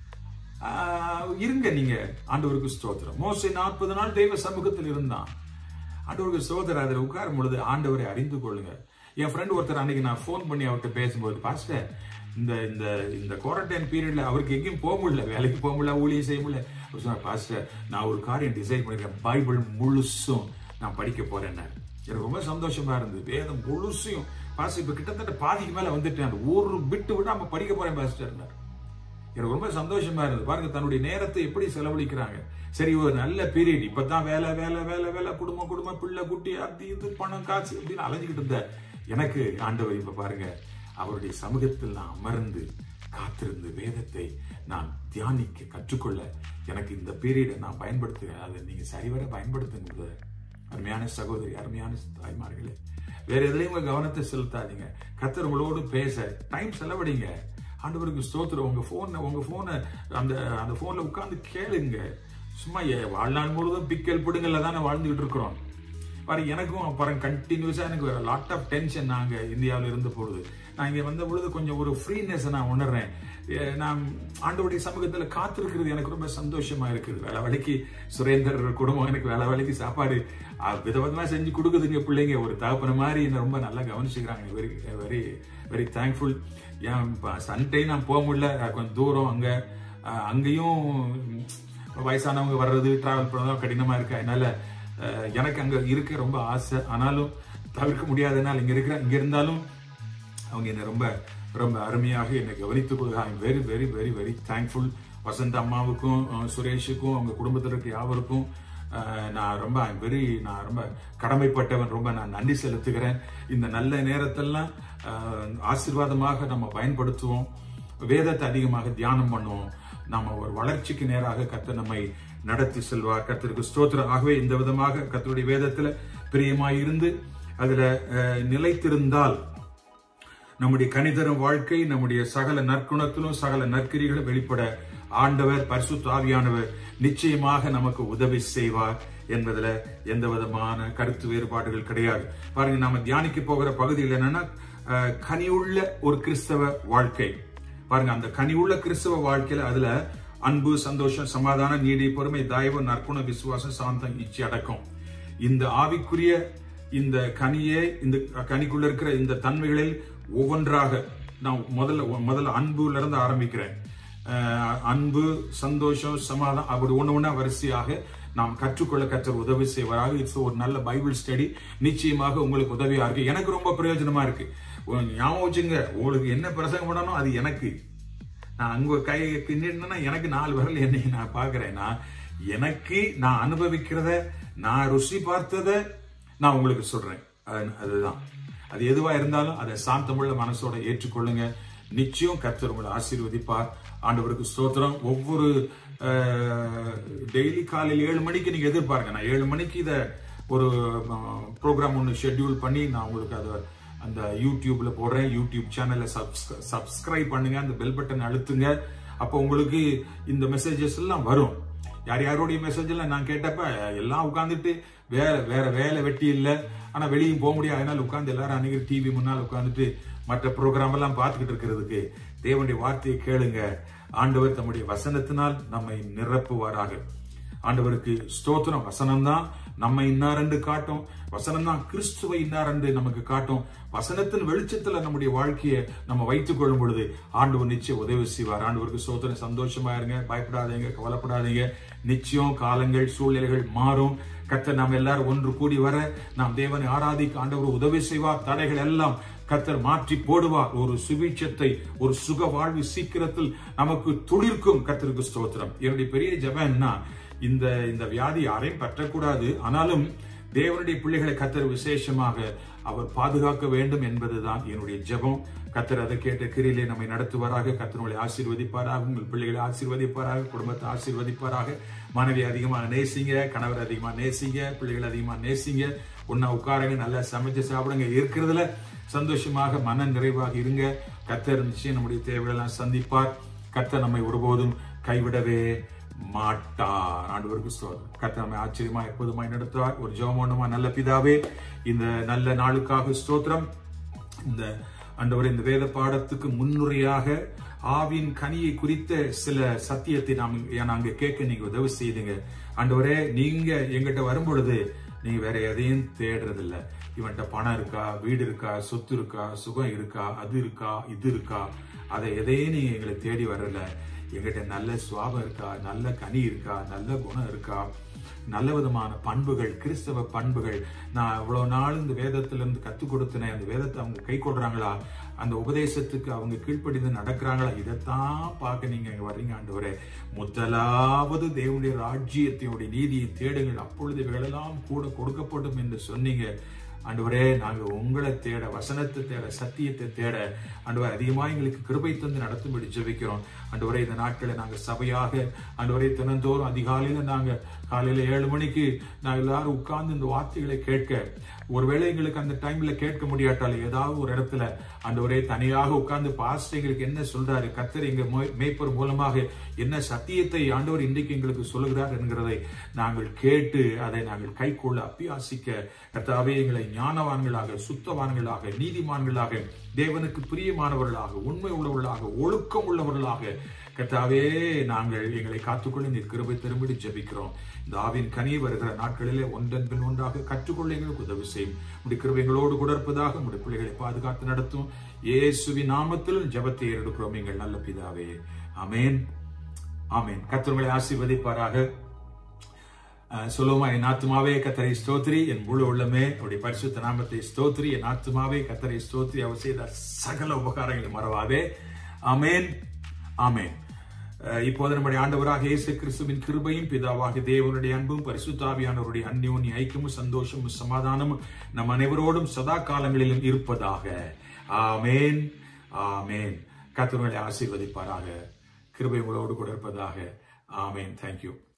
[SPEAKER 1] இருங்க நீங்க ஆண்டவருக்கு ஸ்தோத்திரம் மோசை நாற்பது நாள் தெய்வ சமூகத்தில் இருந்தான் ஆண்டவருக்கு ஸ்தோத்திரம் அதில் உட்காரும் பொழுது ஆண்டவரை அறிந்து கொள்ளுங்க என் ஃப்ரெண்ட் ஒருத்தர் அன்னைக்கு நான் ஃபோன் பண்ணி அவர்கிட்ட பேசும்போது பாஸ்டர் இந்த இந்த இந்த குவாரண்டைன் பீரியட்ல அவருக்கு எங்கேயும் போக முடியல வேலைக்கு போக முடியல ஊழியம் செய்ய முடியல அவர் சொன்னார் பாஸ்டர் நான் ஒரு காரியம் டிசைட் பண்ணிருக்கேன் பைபிள் முழுசும் நான் படிக்க போறேன் எனக்கு ரொம்ப சந்தோஷமா இருந்தது வேதம் முழுசையும் பாஸ்டர் இப்ப கிட்டத்தட்ட பாதிக்கு மேல வந்துட்டேன் அந்த ஒரு பிட்டு விடாம படிக்க போறேன் பாஸ்டர் எனக்கு ரொம்ப சந்தோஷமா இருந்தது பாருங்க தன்னுடைய நேரத்தை எப்படி செலவழிக்கிறாங்க சரி ஒரு நல்ல பீரியட் இப்பதான் வேலை வேலை வேலை வேலை குடும்பம் குடும்பம் பிள்ளை குட்டி அது இது பணம் காசு அப்படின்னு அலைஞ்சுக்கிட்டு இருந்த எனக்கு ஆண்டவர் இப்ப பாருங்க அவருடைய சமூகத்தில் நான் அமர்ந்து காத்திருந்து வேதத்தை நான் தியானிக்க கற்றுக்கொள்ள எனக்கு இந்த பீரியடை நான் பயன்படுத்துகிறேன் அதை நீங்க சரிவர பயன்படுத்துங்க அருமையான சகோதரி அருமையான தாய்மார்களே வேற எதுலையும் உங்க கவனத்தை செலுத்தாதீங்க கத்தர் உங்களோடு பேச டைம் செலவழிங்க ஆண்டவருக்கு ஸ்தோத்திரம் உங்க போனை உங்க போனை அந்த அந்த போன்ல உட்கார்ந்து கேளுங்க சும்மா வாழ்நாள் முழுவதும் பிக்கல் பிடுங்கல்ல தானே வாழ்ந்துகிட்டு இருக்கிறோம் பாரு எனக்கும் அப்புறம் கண்டினியூஸா எனக்கு லாட் ஆஃப் டென்ஷன் நாங்க இந்தியாவில் இருந்த பொழுது நான் இங்க வந்த பொழுது கொஞ்சம் ஒரு ஃப்ரீனஸ் நான் உணர்றேன் நான் ஆண்டோடைய சமூகத்துல காத்திருக்கிறது எனக்கு ரொம்ப சந்தோஷமா இருக்குது வேலை வேலைக்கு சுரேந்தர் குடும்பம் எனக்கு வேலை வேலைக்கு சாப்பாடு விதவிதமா செஞ்சு கொடுக்குதுங்க பிள்ளைங்க ஒரு தகப்பன மாதிரி என்ன ரொம்ப நல்லா கவனிச்சுக்கிறாங்க வெரி வெரி வெரி தேங்க்ஃபுல் ஏன் சண்டே நான் போக முடியல கொஞ்சம் தூரம் அங்க அங்கேயும் வயசானவங்க வர்றது டிராவல் பண்ணதான் கடினமா இருக்கு அதனால எனக்கு அங்க இருக்க ரொம்ப ஆசை ஆனாலும் தவிர்க்க முடியாதனால இங்க இருக்கிற இங்க இருந்தாலும் அவங்க என்ன ரொம்ப ரொம்ப அருமையாக என்னை கவனித்துக் கொள்க I very very very very thankful Vasanth அம்மாவுக்கும் சுரேஷுக்கும் அவங்க குடும்பத்திற்கு யாவருக்கும் நான் ரொம்ப ஐ வெரி நான் ரொம்ப கடமைப்பட்டவன் ரொம்ப நான் நன்றி செலுத்துகிறேன் இந்த நல்ல நேரத்தெல்லாம் ஆசீர்வாதமாக நம்ம பயன்படுத்துவோம் வேதத்தை அதிகமாக தியானம் பண்ணுவோம் நாம ஒரு வளர்ச்சிக்கு நேராக கத்த நம்மை நடத்தி செல்வார் கத்திற்கு ஸ்தோத்திரம் ஆகவே இந்த விதமாக கத்தருடைய வேதத்துல பிரியமாய் இருந்து அதுல நிலைத்திருந்தால் நம்முடைய கணிதரும் வாழ்க்கை நம்முடைய சகல நற்குணத்திலும் சகல நற்கிரிகளும் வெளிப்பட ஆண்டவர் பரிசுத்த ஆவியானவர் நிச்சயமாக நமக்கு உதவி செய்வார் என்பதுல எந்த விதமான கருத்து வேறுபாடுகள் கிடையாது பாருங்க நாம தியானிக்க போகிற பகுதியில் என்னன்னா கனியுள்ள ஒரு கிறிஸ்தவ வாழ்க்கை பாருங்க அந்த கனியுள்ள கிறிஸ்தவ வாழ்க்கையில அதுல அன்பு சந்தோஷம் சமாதானம் நீடி பொறுமை தயவு நற்குண விசுவாசம் சாந்தம் இச்சி அடக்கம் இந்த ஆவிக்குரிய இந்த கனியே இந்த கனிக்குள்ள இருக்கிற இந்த தன்மைகளில் ஒவ்வொன்றாக நான் முதல்ல முதல்ல அன்புல இருந்து ஆரம்பிக்கிறேன் அஹ் அன்பு சந்தோஷம் சமாதானம் அப்படி ஒண்ணு ஒண்ணா வரிசையாக நாம் கற்றுக்கொள்ள கற்ற உதவி செய்வராக இட்ஸ் ஒரு நல்ல பைபிள் ஸ்டடி நிச்சயமாக உங்களுக்கு உதவியா இருக்கு எனக்கு ரொம்ப பிரயோஜனமா இருக்கு உங்க ஞாபகம் வச்சுங்க உங்களுக்கு என்ன பிரசங்கம் பண்ணணும் அது எனக்கு நான் அங்க கை கிண்டினா எனக்கு நாலு விரல் என்னை நான் பார்க்கிறேன்னா எனக்கு நான் அனுபவிக்கிறத நான் ருசி பார்த்ததை நான் உங்களுக்கு சொல்றேன் அது- அதுதான் அது எதுவா இருந்தாலும் அதை சாந்தமுள்ள மனசோட ஏற்றுக்கொள்ளுங்க நிச்சயம் கர்த்தர் உங்களை ஆசீர்வதிப்பார் ஆண்டவருக்கு ஸ்தோத்திரம் ஒவ்வொரு டெய்லி காலையில் ஏழு மணிக்கு நீங்க எதிர்பாருங்க நான் ஏழு மணிக்கு இதை ஒரு ப்ரோக்ராம் ஒன்று ஷெட்யூல் பண்ணி நான் உங்களுக்கு அதை அந்த யூடியூப்ல போடுறேன் யூடியூப் சேனலை சப்ஸ்கிரைப் பண்ணுங்க அந்த பெல் பட்டன் அழுத்துங்க அப்போ உங்களுக்கு இந்த மெசேஜஸ் எல்லாம் வரும் யார் யாருடைய மெசேஜ் எல்லாம் நான் கேட்டப்ப எல்லாம் உட்காந்துட்டு வேற வேற வேலை வெட்டி இல்லை ஆனா வெளியும் போக முடியாது அதனால உட்காந்து எல்லாரும் அன்னைக்கு டிவி முன்னால் உட்காந்துட்டு மற்ற ப்ரோக்ராம் எல்லாம் பார்த்துக்கிட்டு இருக்கிறதுக்கு தேவனுடைய வார்த்தையை கேளுங்க ஆண்டவர் தம்முடைய வசனத்தினால் நம்மை நிரப்புவாராக ஆண்டவருக்கு ஸ்தோத்திரம் வசனம் தான் நம்ம இன்னாரென்று காட்டும் வசனம் தான் கிறிஸ்துவை இன்னாரென்று நமக்கு காட்டும் வசனத்தின் வெளிச்சத்துல நம்முடைய வாழ்க்கையை நம்ம வைத்துக் கொள்ளும் பொழுது ஆண்டவர் நிச்சயம் உதவி செய்வார் ஆண்டவருக்கு ஸ்தோத்திரம் சந்தோஷமா இருங்க பயப்படாதீங்க கவலைப்படாதீங்க நிச்சயம் காலங்கள் சூழ்நிலைகள் மாறும் கர்த்தர் நாம் எல்லாரும் ஒன்று கூடி வர நாம் தேவனை ஆராதிக்க ஆண்டவர் உதவி செய்வார் தடைகள் எல்லாம் கர்த்தர் மாற்றி போடுவார் ஒரு சுபீட்சத்தை ஒரு சுக வாழ்வு சீக்கிரத்தில் நமக்கு துளிர்க்கும் கர்த்தருக்கு ஸ்தோத்திரம் என்னுடைய பெரிய ஜெபம் என்ன இந்த இந்த வியாதி யாரையும் பற்றக்கூடாது ஆனாலும் தேவனுடைய பிள்ளைகளை கத்தர் விசேஷமாக அவர் பாதுகாக்க வேண்டும் என்பதுதான் என்னுடைய ஜெபம் கத்தர் அதை கேட்ட கிரியிலே நம்மை நடத்துவாராக கத்தர் உங்களை ஆசீர்வதிப்பாராக உங்கள் பிள்ளைகளை ஆசீர்வதிப்பாராக குடும்பத்தை ஆசீர்வதிப்பாராக மனைவி அதிகமாக நேசிங்க கணவர் அதிகமாக நேசிங்க பிள்ளைகள் அதிகமாக நேசிங்க ஒன்னா உட்காருங்க நல்லா சமைச்சு சாப்பிடுங்க இருக்கிறதுல சந்தோஷமாக மன நிறைவாக இருங்க கத்தர் நிச்சயம் நம்முடைய தேவைகளெல்லாம் சந்திப்பார் கத்தர் நம்மை ஒருபோதும் கைவிடவே மாட்டார் ஆண்டவருக்கு ஸ்தோத்திரம் கர்த்தர் நம்மை ஆச்சரியமா எப்போதுமாய் நடத்துவார் ஒரு ஜெபம் ஒண்ணுமா நல்ல பிதாவே இந்த நல்ல நாளுக்காக ஸ்தோத்திரம் இந்த ஆண்டவர் இந்த வேத பாடத்துக்கு முன்னுரையாக ஆவின் கனியை குறித்த சில சத்தியத்தை நாம் நாங்க கேட்க நீங்க உதவி செய்துங்க ஆண்டவரே நீங்க எங்கிட்ட வரும் பொழுது நீங்க வேற எதையும் தேடுறதில்ல இவன்கிட்ட பணம் இருக்கா வீடு இருக்கா சொத்து இருக்கா சுகம் இருக்கா அது இருக்கா இது இருக்கா அதை எதையும் நீங்க எங்களை தேடி வரல எங்கிட்ட நல்ல சுவாபம் இருக்கா நல்ல கனி இருக்கா நல்ல குணம் இருக்கா நல்ல விதமான பண்புகள் கிறிஸ்தவ பண்புகள் நான் இவ்வளவு நாள் இந்த வேதத்துல இருந்து கத்துக் கொடுத்தனேன் அந்த வேதத்தை அவங்க கை கொள்றாங்களா அந்த உபதேசத்துக்கு அவங்க கீழ்ப்படிந்து நடக்கிறாங்களா இதைத்தான் பார்க்க நீங்க இங்க வர்றீங்க ஆண்டவரே முதலாவது தேவனுடைய ராஜ்யத்தினுடைய நீதியை தேடுங்கள் அப்பொழுது இவைகளெல்லாம் கூட கொடுக்கப்படும் என்று சொன்னீங்க ஆண்டவரே நாங்க உங்களை தேட வசனத்தை தேட சத்தியத்தை தேட ஆண்டவர் அதிகமா எங்களுக்கு கிருபை தந்து நடத்தும்படி ஜெபிக்கிறோம் ஆண்டவரே இந்த நாட்களை நாங்க சபையாக ஆண்டவரே தினந்தோறும் அதிகாலையில நாங்க காலையில ஏழு மணிக்கு நாங்க எல்லாரும் உட்கார்ந்து இந்த வார்த்தைகளை கேட்க ஒருவேளை எங்களுக்கு அந்த டைம்ல கேட்க முடியாட்டாலும் ஏதாவது ஒரு இடத்துல ஆண்டவரே தனியாக உட்கார்ந்து பாஸ்ட் எங்களுக்கு என்ன சொல்றாரு கத்தர் எங்க மோ- மேய்ப்பர் மூலமாக என்ன சத்தியத்தை ஆண்டவர் இன்றைக்கு எங்களுக்கு சொல்லுகிறார் என்கிறதை நாங்கள் கேட்டு அதை நாங்கள் கைக்கொள்ள அப்பியாசிக்க கர்த்தாவே எங்களை ஞானவான்களாக சுத்தவான்களாக நீதிமான்களாக தேவனுக்கு பிரியமானவர்களாக உண்மை உள்ளவர்களாக ஒழுக்கம் உள்ளவர்களாக கர்த்தாவே நாங்கள் எங்களை காத்துக்கொள்ள நீர் கிருபை திரும்பி ஜெபிக்கிறோம் இந்த ஆவின் கனி வருகிற நாட்களிலே ஒன்றன் பின் ஒன்றாக கற்றுக்கொள்ள எங்களுக்கு உதவி செய்யும் உடைய கிருபை எங்களோடு கூட இருப்பதாக உடைய பிள்ளைகளை பாதுகாத்து நடத்தும் இயேசுவின் நாமத்தில் ஜெபத்தை ஏறெடுக்கிறோம் எங்கள் நல்ல பிதாவே ஆமென் ஆமென் கர்த்தர் ஆசீர்வதிப்பாராக அஹ் சொல்லுவோமா என் ஆத்துமாவே கத்தரை ஸ்தோத்ரி என் முழு உள்ளமே அவருடைய பரிசுத்த நாமத்தை ஸ்தோத்ரி என் ஆத்துமாவே கத்தரை ஸ்தோத்ரி அவர் செய்த சகல உபகாரங்களை மறவாதே ஆமென் ஆமென் அஹ் இப்போது நம்முடைய ஆண்டவராக இயேசு கிறிஸ்துவின் கிருபையும் பிதாவாக தேவனுடைய அன்பும் பரிசுத்தாவியானவருடைய அந்யோன்ய ஐக்கியமும் சந்தோஷமும் சமாதானமும் நம் அனைவரோடும் சதா காலங்களிலும் இருப்பதாக ஆமென் ஆமென் கர்த்தர் உங்களை ஆசீர்வதிப்பாராக கிருபை உங்களோடு கூட இருப்பதாக ஆமென் தேங்க்யூ